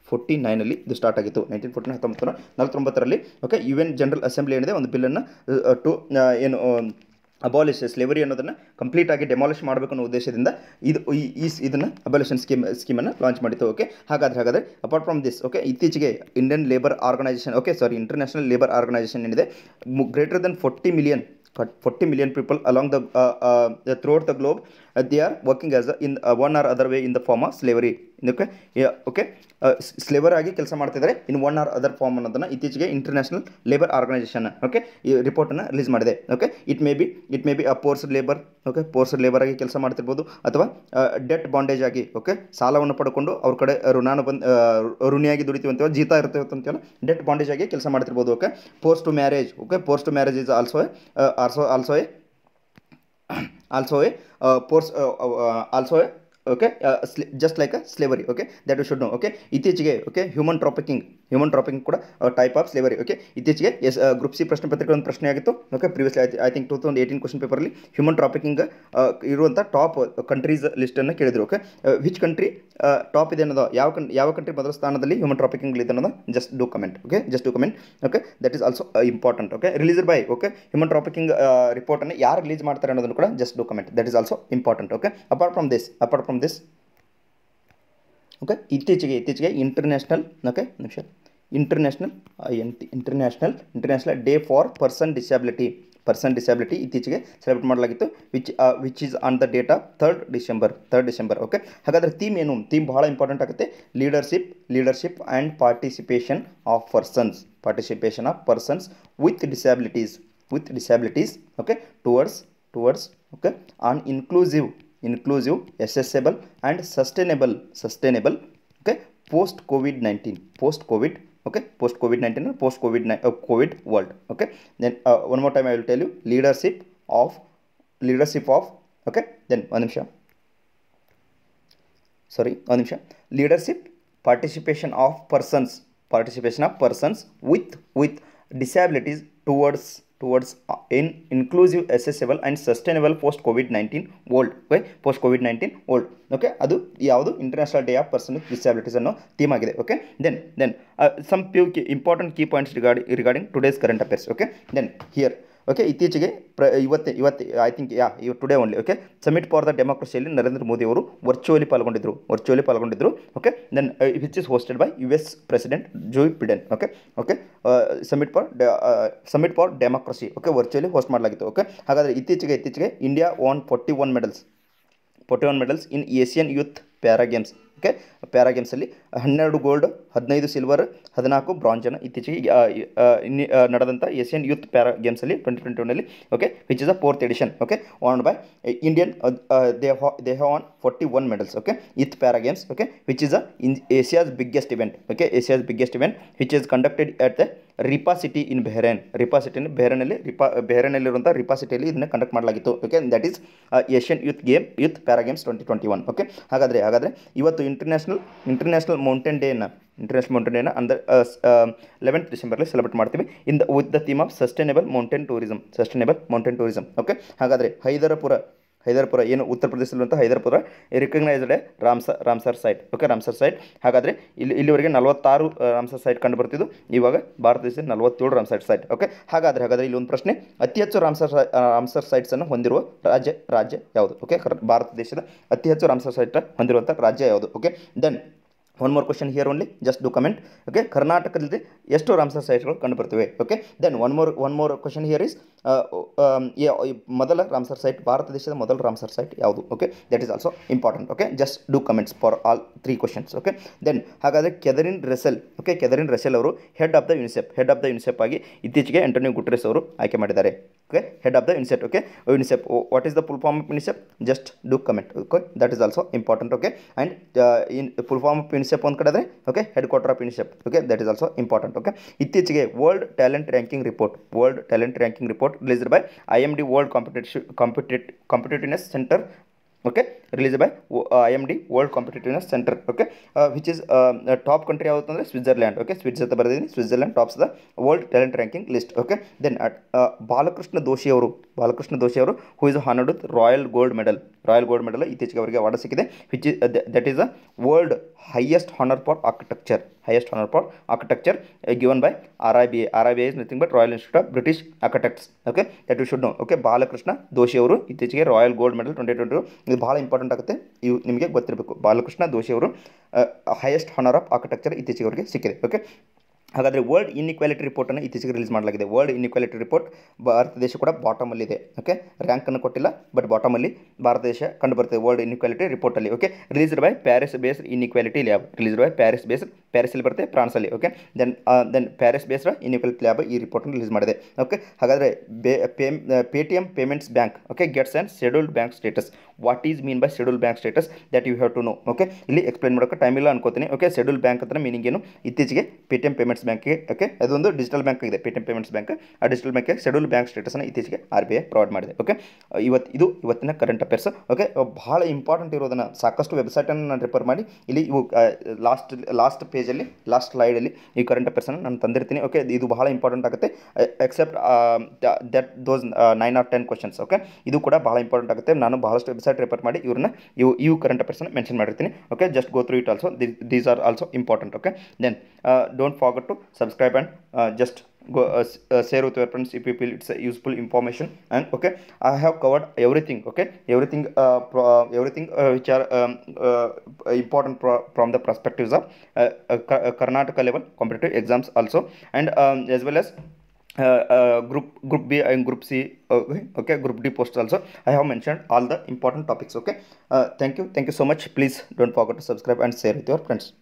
S1: ಫೋರ್ಟಿ ನೈನಲ್ಲಿ ಇದು ಸ್ಟಾರ್ಟ್ ಆಗಿತ್ತು ನೈನ್ಟೀನ್ ಫೋರ್ಟಿ ಹತ್ತೊಂಬತ್ತು ನೂರ ನಲವತ್ತೊಂಬತ್ತರಲ್ಲಿ okay U N general assembly ಏನಿದೆ ಒಂದು ಬಿಲ್ಲನ್ನು ಟು ಏನು ಅಬಾಲಿಷ್ ಸ್ಲೇವರಿ ಅನ್ನೋದನ್ನು ಕಂಪ್ಲೀಟ್ ಆಗಿ ಡೆಮಾಲಿಷ್ ಮಾಡಬೇಕು ಅನ್ನೋ ಉದ್ದೇಶದಿಂದ ಇದು ಈ ಈ ಸ್- ಇದನ್ನು ಅಬಾಲಿಷನ್ ಸ್ಕೀಮ್ ಸ್ಕೀಮನ್ನು ಲಾಂಚ್ ಮಾಡಿತ್ತು ಓಕೆ ಹಾಗಾದ್ರೆ ಹಾಗಾದರೆ ಅಪಾರ್ಟ್ ಫ್ರಮ್ ದಿಸ್ ಓಕೆ ಇತ್ತೀಚೆಗೆ Indian labour organisation okay sorry international labour organisation ಏನಿದೆ greater than forty million forty million people along the throughout the globe they are working as in one or other way in the form of slavery okay okay slaver ಆಗಿ ಕೆಲಸ ಮಾಡ್ತಿದ್ದಾರೆ in one or other form ಅನ್ನೋದನ್ನು ಇತ್ತೀಚೆಗೆ international labour organisation okay ಈ ರಿಪೋರ್ಟನ್ನು release ಮಾಡಿದೆ okay it may be it may be a forced labour okay forced labour ಆಗಿ ಕೆಲಸ ಮಾಡ್ತಿರ್ಬೋದು ಅಥವಾ ಡೆಟ್ ಬಾಂಡೇಜ್ ಆಗಿ ಓಕೆ ಸಾಲವನ್ನು ಪಡ್ಕೊಂಡು ಅವ್ರ ಕಡೆ ಋಣಾನು ಬಂದು ಋಣಿಯಾಗಿ ದುಡಿತೀವಿ ಅಂತೇಳಿ ಜೀತ ಇರ್ತೇವೆ ಅಂತೇಳಿ ಡೆಟ್ ಬಾಂಡೇಜ್ ಆಗಿ ಕೆಲಸ ಮಾಡ್ತಿರ್ಬೋದು okay post to marriage okay post to marriage is also also also a also a uh, force uh, uh, also a okay just like a slavery okay that you should know okay ಇತ್ತೀಚೆಗೆ okay human trafficking human trafficking ಕೂಡ type of slavery okay ಇತ್ತೀಚೆಗೆ S group C ಪ್ರಶ್ನೆ ಪತ್ರಿಕೆ ಒಂದು ಪ್ರಶ್ನೆ ಆಗಿತ್ತು okay previously I think two thousand eighteen question ಪೇಪರಲ್ಲಿ human trafficking ಇರುವಂಥ ಟಾಪ್ ಕಂಟ್ರೀಸ್ ಲಿಸ್ಟನ್ನು ಕೇಳಿದ್ರು ಓಕೆ ವಿಚ್ ಕಂಟ್ರಿ ಟಾಪ್ ಇದೆ ಅನ್ನೋದು ಯಾವ ಕನ್ ಯಾವ ಕಂಟ್ರಿ ಮೊದಲ ಸ್ಥಾನದಲ್ಲಿ ಹ್ಯೂಮನ್ ಟ್ರಾಫಿಕಿಂಗ್ ಇದೆ ಅನ್ನೋದು just do comment okay just do comment okay that is also important okay release by okay human trafficking ರಿಪೋರ್ಟನ್ನು ಯಾರು ರಿಲೀಸ್ ಮಾಡ್ತಾರೆ ಅನ್ನೋದನ್ನು ಕೂಡ just do comment that is also important okay apart from this apart from this okay ಇತ್ತೀಚೆಗೆ ಇತ್ತೀಚೆಗೆ international okay ನಿಮಿಷ international N T international international day for person disability person disability ಇತ್ತೀಚೆಗೆ celebrate ಮಾಡಲಾಗಿತ್ತು which which is on the date of third December third December okay ಹಾಗಾದರೆ theme ಏನು theme ಬಹಳ important ಆಗುತ್ತೆ leadership leadership and participation of persons participation of persons with disabilities with disabilities okay towards towards okay an inclusive inclusive accessible and sustainable sustainable okay post COVID nineteen post COVID okay post covid 19 post covid uh, covid world okay then uh, one more time i will tell you leadership of leadership of okay then one ನಿಮಿಷ sorry ಒಂದು ನಿಮಿಷ leadership participation of persons participation of persons with with disabilities towards towards in inclusive accessible and sustainable post COVID nineteen world okay post COVID nineteen world okay ಅದು ಯಾವುದು international day of person with disabilities ಅನ್ನೋ theme ಆಗಿದೆ okay then then some few key important key points ರಿಗಾರ್ಡಿ regarding today's current affairs okay then here okay ಇತ್ತೀಚೆಗೆ ಪ್ರ ಇವತ್ತೇ ಇವತ್ತು I think yeah ಇವ್ today only okay summit for the ಡೆಮೋಕ್ರಸಿಯಲ್ಲಿ ನರೇಂದ್ರ ಮೋದಿ ಅವರು ವರ್ಚುವಲಿ ಪಾಲ್ಗೊಂಡಿದ್ದರು ವರ್ಚುವಲಿ ಪಾಲ್ಗೊಂಡಿದ್ದರು okay then which is hosted by U S president Joe Biden okay okay summit for summit for democracy okay virtually host ಮಾಡಲಾಗಿತ್ತು okay ಹಾಗಾದರೆ ಇತ್ತೀಚೆಗೆ ಇತ್ತೀಚೆಗೆ India won forty one medals forty one medals in Asian youth para games okay para ಗೇಮ್ಸಲ್ಲಿ ಹನ್ನೆರಡು gold ಹದಿನೈದು silver ಹದಿನಾಲ್ಕು ಬ್ರಾಂಜನ್ನು ಇತ್ತೀಚೆಗೆ ಆ, ಆ, ಇನ್ನಿ ಆ, ನಡೆದಂಥ ಏಷ್ಯನ್ ಯೂತ್ ಪ್ಯಾರಾ ಗೇಮ್ಸಲ್ಲಿ ಟ್ವೆಂಟಿ ಟ್ವೆಂಟಿ ಒನ್ನಲ್ಲಿ okay which is a fourth edition okay on by Indian they they have won forty one medals okay with para games okay which is a in Asia's biggest event okay Asia's biggest event which is conducted at the Riffa city in Bahrain Riffa city ಬೆಹರೇನಲ್ಲಿ Riffa ಬೆಹರೇನಲ್ಲಿರುವಂಥ Riffa ಸಿಟಿಯಲ್ಲಿ ಇದನ್ನು conduct ಮಾಡಲಾಗಿತ್ತು okay that is Asian youth game youth para games twenty twenty one okay ಹಾಗಾದರೆ ಹಾಗಾದರೆ ಇವತ್ತು international international mountain ಡೇನ international mountain ಡೇನ ಅಂದರ್ ಲೆವೆಂತ್ ಡಿಸೆಂಬರ್ಲಿ ಸೆಲೆಬ್ರೇಟ್ ಮಾಡ್ತೀವಿ in the with the theme of sustainable mountain tourism sustainable mountain tourism okay ಹಾಗಾದರೆ ಹೈದರಪುರ ಹೈದರ್ಪುರ ಏನು ಉತ್ತರ ಪ್ರದೇಶದಲ್ಲಿರುವಂಥ ಹೈದರ್ಪುರ ರಿಕಗ್ನೈಸ್ಡ್ ರಾಮ್ಸ Ramsar site okay Ramsar site ಹಾಗಾದರೆ ಇಲ್ಲಿ ಇಲ್ಲಿವರೆಗೆ ನಲವತ್ತಾರು ಆ, ರಾಮ್ಸರ್ ಸೈಟ್ ಕಂಡು ಬರ್ತಿದ್ದು ಇವಾಗ ಭಾರತ ದೇಶದಲ್ಲಿ ನಲವತ್ತೇಳು ರಾಮ್ಸರ್ ಸೈಟ್ ಓಕೆ ಹಾಗಾದರೆ ಹಾಗಾದರೆ ಇಲ್ಲಿ ಒಂದು ಪ್ರಶ್ನೆ ಅತಿ ಹೆಚ್ಚು ರಾಮ್ಸರ್ ಸೈ- ಆ, ರಾಮ್ಸರ್ ಸೈಟ್ಸನ್ನು ಹೊಂದಿರುವ ರಾಜ್ಯ ರಾಜ್ಯ ಯಾವುದು ಓಕೆ ಕರ್- ಭಾರತ ದೇಶದ ಅತಿ ಹೆಚ್ಚು ರಾಮ್ಸರ್ ಸೈಟ್ ಹೊಂದಿರುವಂಥ ರಾಜ್ಯ ಯಾವುದು okay then one more question here only just do comment okay ಕರ್ನಾಟಕದಲ್ಲಿ ಎಷ್ಟು ರಾಮ್ಸರ್ ಸೈಟ್ಗಳು ಕಂಡುಬರ್ತವೆ okay then one more one more question here is ಮೊದಲ ರಾಮ್ಸರ್ ಸೈಟ್ ಭಾರತ ದೇಶದ ಮೊದಲ ರಾಮ್ಸರ್ ಸೈಟ್ ಯಾವುದು okay that is also important okay just do comments for all three questions okay then ಹಾಗಾದರೆ Catherine Russell okay Catherine Russell ಅವರು head of the UNICEF head of the UNICEF ಆಗಿ ಇತ್ತೀಚೆಗೆ Antonio Guterres ಅವರು ಆಯ್ಕೆ ಮಾಡಿದ್ದಾರೆ okay head of the UNICEF okay UNICEF what is the full form of UNICEF just do comment okay that is also important okay and in full form of UNICEF ಒಂದು ಕಡೆ ಆದರೆ okay head quarter of UNICEF okay that is also important okay ಇತ್ತೀಚೆಗೆ world talent ranking report world talent ranking report released by I M D world competitive compete competitiveness centre okay release by I M D world competitiveness centre okay which is top country ಯಾವುದು ಅಂದರೆ Switzerland okay Switz ಅಂತ ಬರೆದಿದ್ದೀನಿ Switzerland tops the world talent ranking list okay then Balkrishna Doshi ಅವರು ಬಾಲಕೃಷ್ಣ ದೋಶಿ ಅವರು who is honoured with royal gold medal royal gold medal ಇತ್ತೀಚೆಗೆ ಅವರಿಗೆ award ಸಿಕ್ಕಿದೆ which is that is a world highest honour for architecture highest honor for architecture uh, given by RIBA. RIBA is nothing but Royal Institute of British Architects. Okay, that you should know. Okay, Balkrishna Doshi ಅವರು ಇತ್ತೀಚೆಗೆ royal gold medal twenty twenty ಇದು ಭಾಳ important ಆಗುತ್ತೆ ಇವು ನಿಮಗೆ ಗೊತ್ತಿರಬೇಕು ಬಾಲಕೃಷ್ಣ ದೋಶಿ ಅವರು highest honour of architecture ಇತ್ತೀಚೆಗೆ ಅವರಿಗೆ ಸಿಕ್ಕಿದೆ ಓಕೆ ಹಾಗಾದರೆ ವರ್ಲ್ಡ್ ಇನ್ಇಕ್ವಾಲಿಟಿ ರಿಪೋರ್ಟನ್ನು ಇತ್ತೀಚೆಗೆ ರಿಲೀಸ್ ಮಾಡಲಾಗಿದೆ ವರ್ಲ್ಡ್ ಇನ್ಇಕ್ವಾಲಿಟಿ ರಿಪೋರ್ಟ್ ಭಾರತ ದೇಶ ಕೂಡ ಬಾಟಮಲ್ಲಿದೆ ಓಕೆ ರ್ಯಾಂಕನ್ನು ಕೊಟ್ಟಿಲ್ಲ ಬಟ್ ಬಾಟಮಲ್ಲಿ ಭಾರತ ದೇಶ ಕಂಡು ಬರ್ತದೆ ವರ್ಲ್ಡ್ ಇನ್ಇಕ್ವಾಲಿಟಿ ರಿಪೋರ್ಟಲ್ಲಿ okay released by Paris based inequality lab released by Paris based ಪ್ಯಾರಿಸಲ್ಲಿ ಬರುತ್ತೆ ಫ್ರಾನ್ಸಲ್ಲಿ okay then then Paris based inequality lab ಈ ರಿಪೋರ್ಟನ್ನು ರಿಲೀಸ್ ಮಾಡಿದೆ ಓಕೆ ಹಾಗಾದರೆ ಬೇ Paytm payments bank okay gets and scheduled bank status what is mean by schedule bank status that you have to know okay ಇಲ್ಲಿ explain ಮಾಡೋಕ್ಕೆ time ಇಲ್ಲ ಅನ್ಕೋತೀನಿ okay schedule bank ಅಂತ meaning ಏನು ಇತ್ತೀಚೆಗೆ Paytm payments ಬ್ಯಾಂಕ್ಗೆ okay ಅದೊಂದು digital bank ಇದೆ Paytm payments bank ಆ ಡಿಜಿಟಲ್ ಬ್ಯಾಂಕ್ಗೆ ಶೆಡ್ಯೂಲ್ ಬ್ಯಾಂಕ್ ಸ್ಟೇಟಸ್ನ ಇತ್ತೀಚೆಗೆ ಆರ್ ಬಿ ಐ ಪ್ರೊವೈಡ್ ಮಾಡಿದೆ ಓಕೆ ಇವತ್ತು ಇದು ಇವತ್ತಿನ ಕರೆಂಟ್ ಅಫೇರ್ಸ್ ಓಕೆ ಭಾಳ ಇಂಪಾರ್ಟೆಂಟ್ ಇರೋದನ್ನು ಸಾಕಷ್ಟು ವೆಬ್ಸೈಟನ್ನು ನಾನು ರಿಫರ್ ಮಾಡಿ ಇಲ್ಲಿ ಇವು ಲಾಸ್ಟ್ ಲಾಸ್ಟ್ ಪೇಜಲ್ಲಿ ಲಾಸ್ಟ್ ಸ್ಲೈಡಲ್ಲಿ ಈ ಕರೆಂಟ್ ಅಫೇರ್ಸನ್ನು ನಾನು ತಂದಿರ್ತೀನಿ ಓಕೆ ಇದು ಬಹಳ ಇಂಪಾರ್ಟೆಂಟ್ ಆಗುತ್ತೆ except that those nine or ten questions okay ಇದು ಕೂಡ ಬಹಳ ಇಂಪಾರ್ಟೆಂಟ್ ಆಗುತ್ತೆ ನಾನು ಬಹಳಷ್ಟು ವೆಬ್ಸೈಟ್ ರಿಫರ್ ಮಾಡಿ ಇವ್ರನ್ನ ಇವು ಇವು ಕರೆಂಟ್ ಅಫೇರ್ಸನ್ನು ಮೆನ್ಷನ್ ಮಾಡಿರ್ತೀನಿ okay just go through it also these are also important okay then don't forget to subscribe and just go uh, s- uh, share with your friends if you feel it's a useful information and okay i have covered everything okay everything uh, pro- uh, everything uh, which are um, uh, important pro- from the perspectives of uh, uh, Ka- uh, karnataka level competitive exams also and um, as well as uh, uh, group group b and group c okay, okay group d posts also i have mentioned all the important topics okay uh, thank you thank you so much please don't forget to subscribe and share with your friends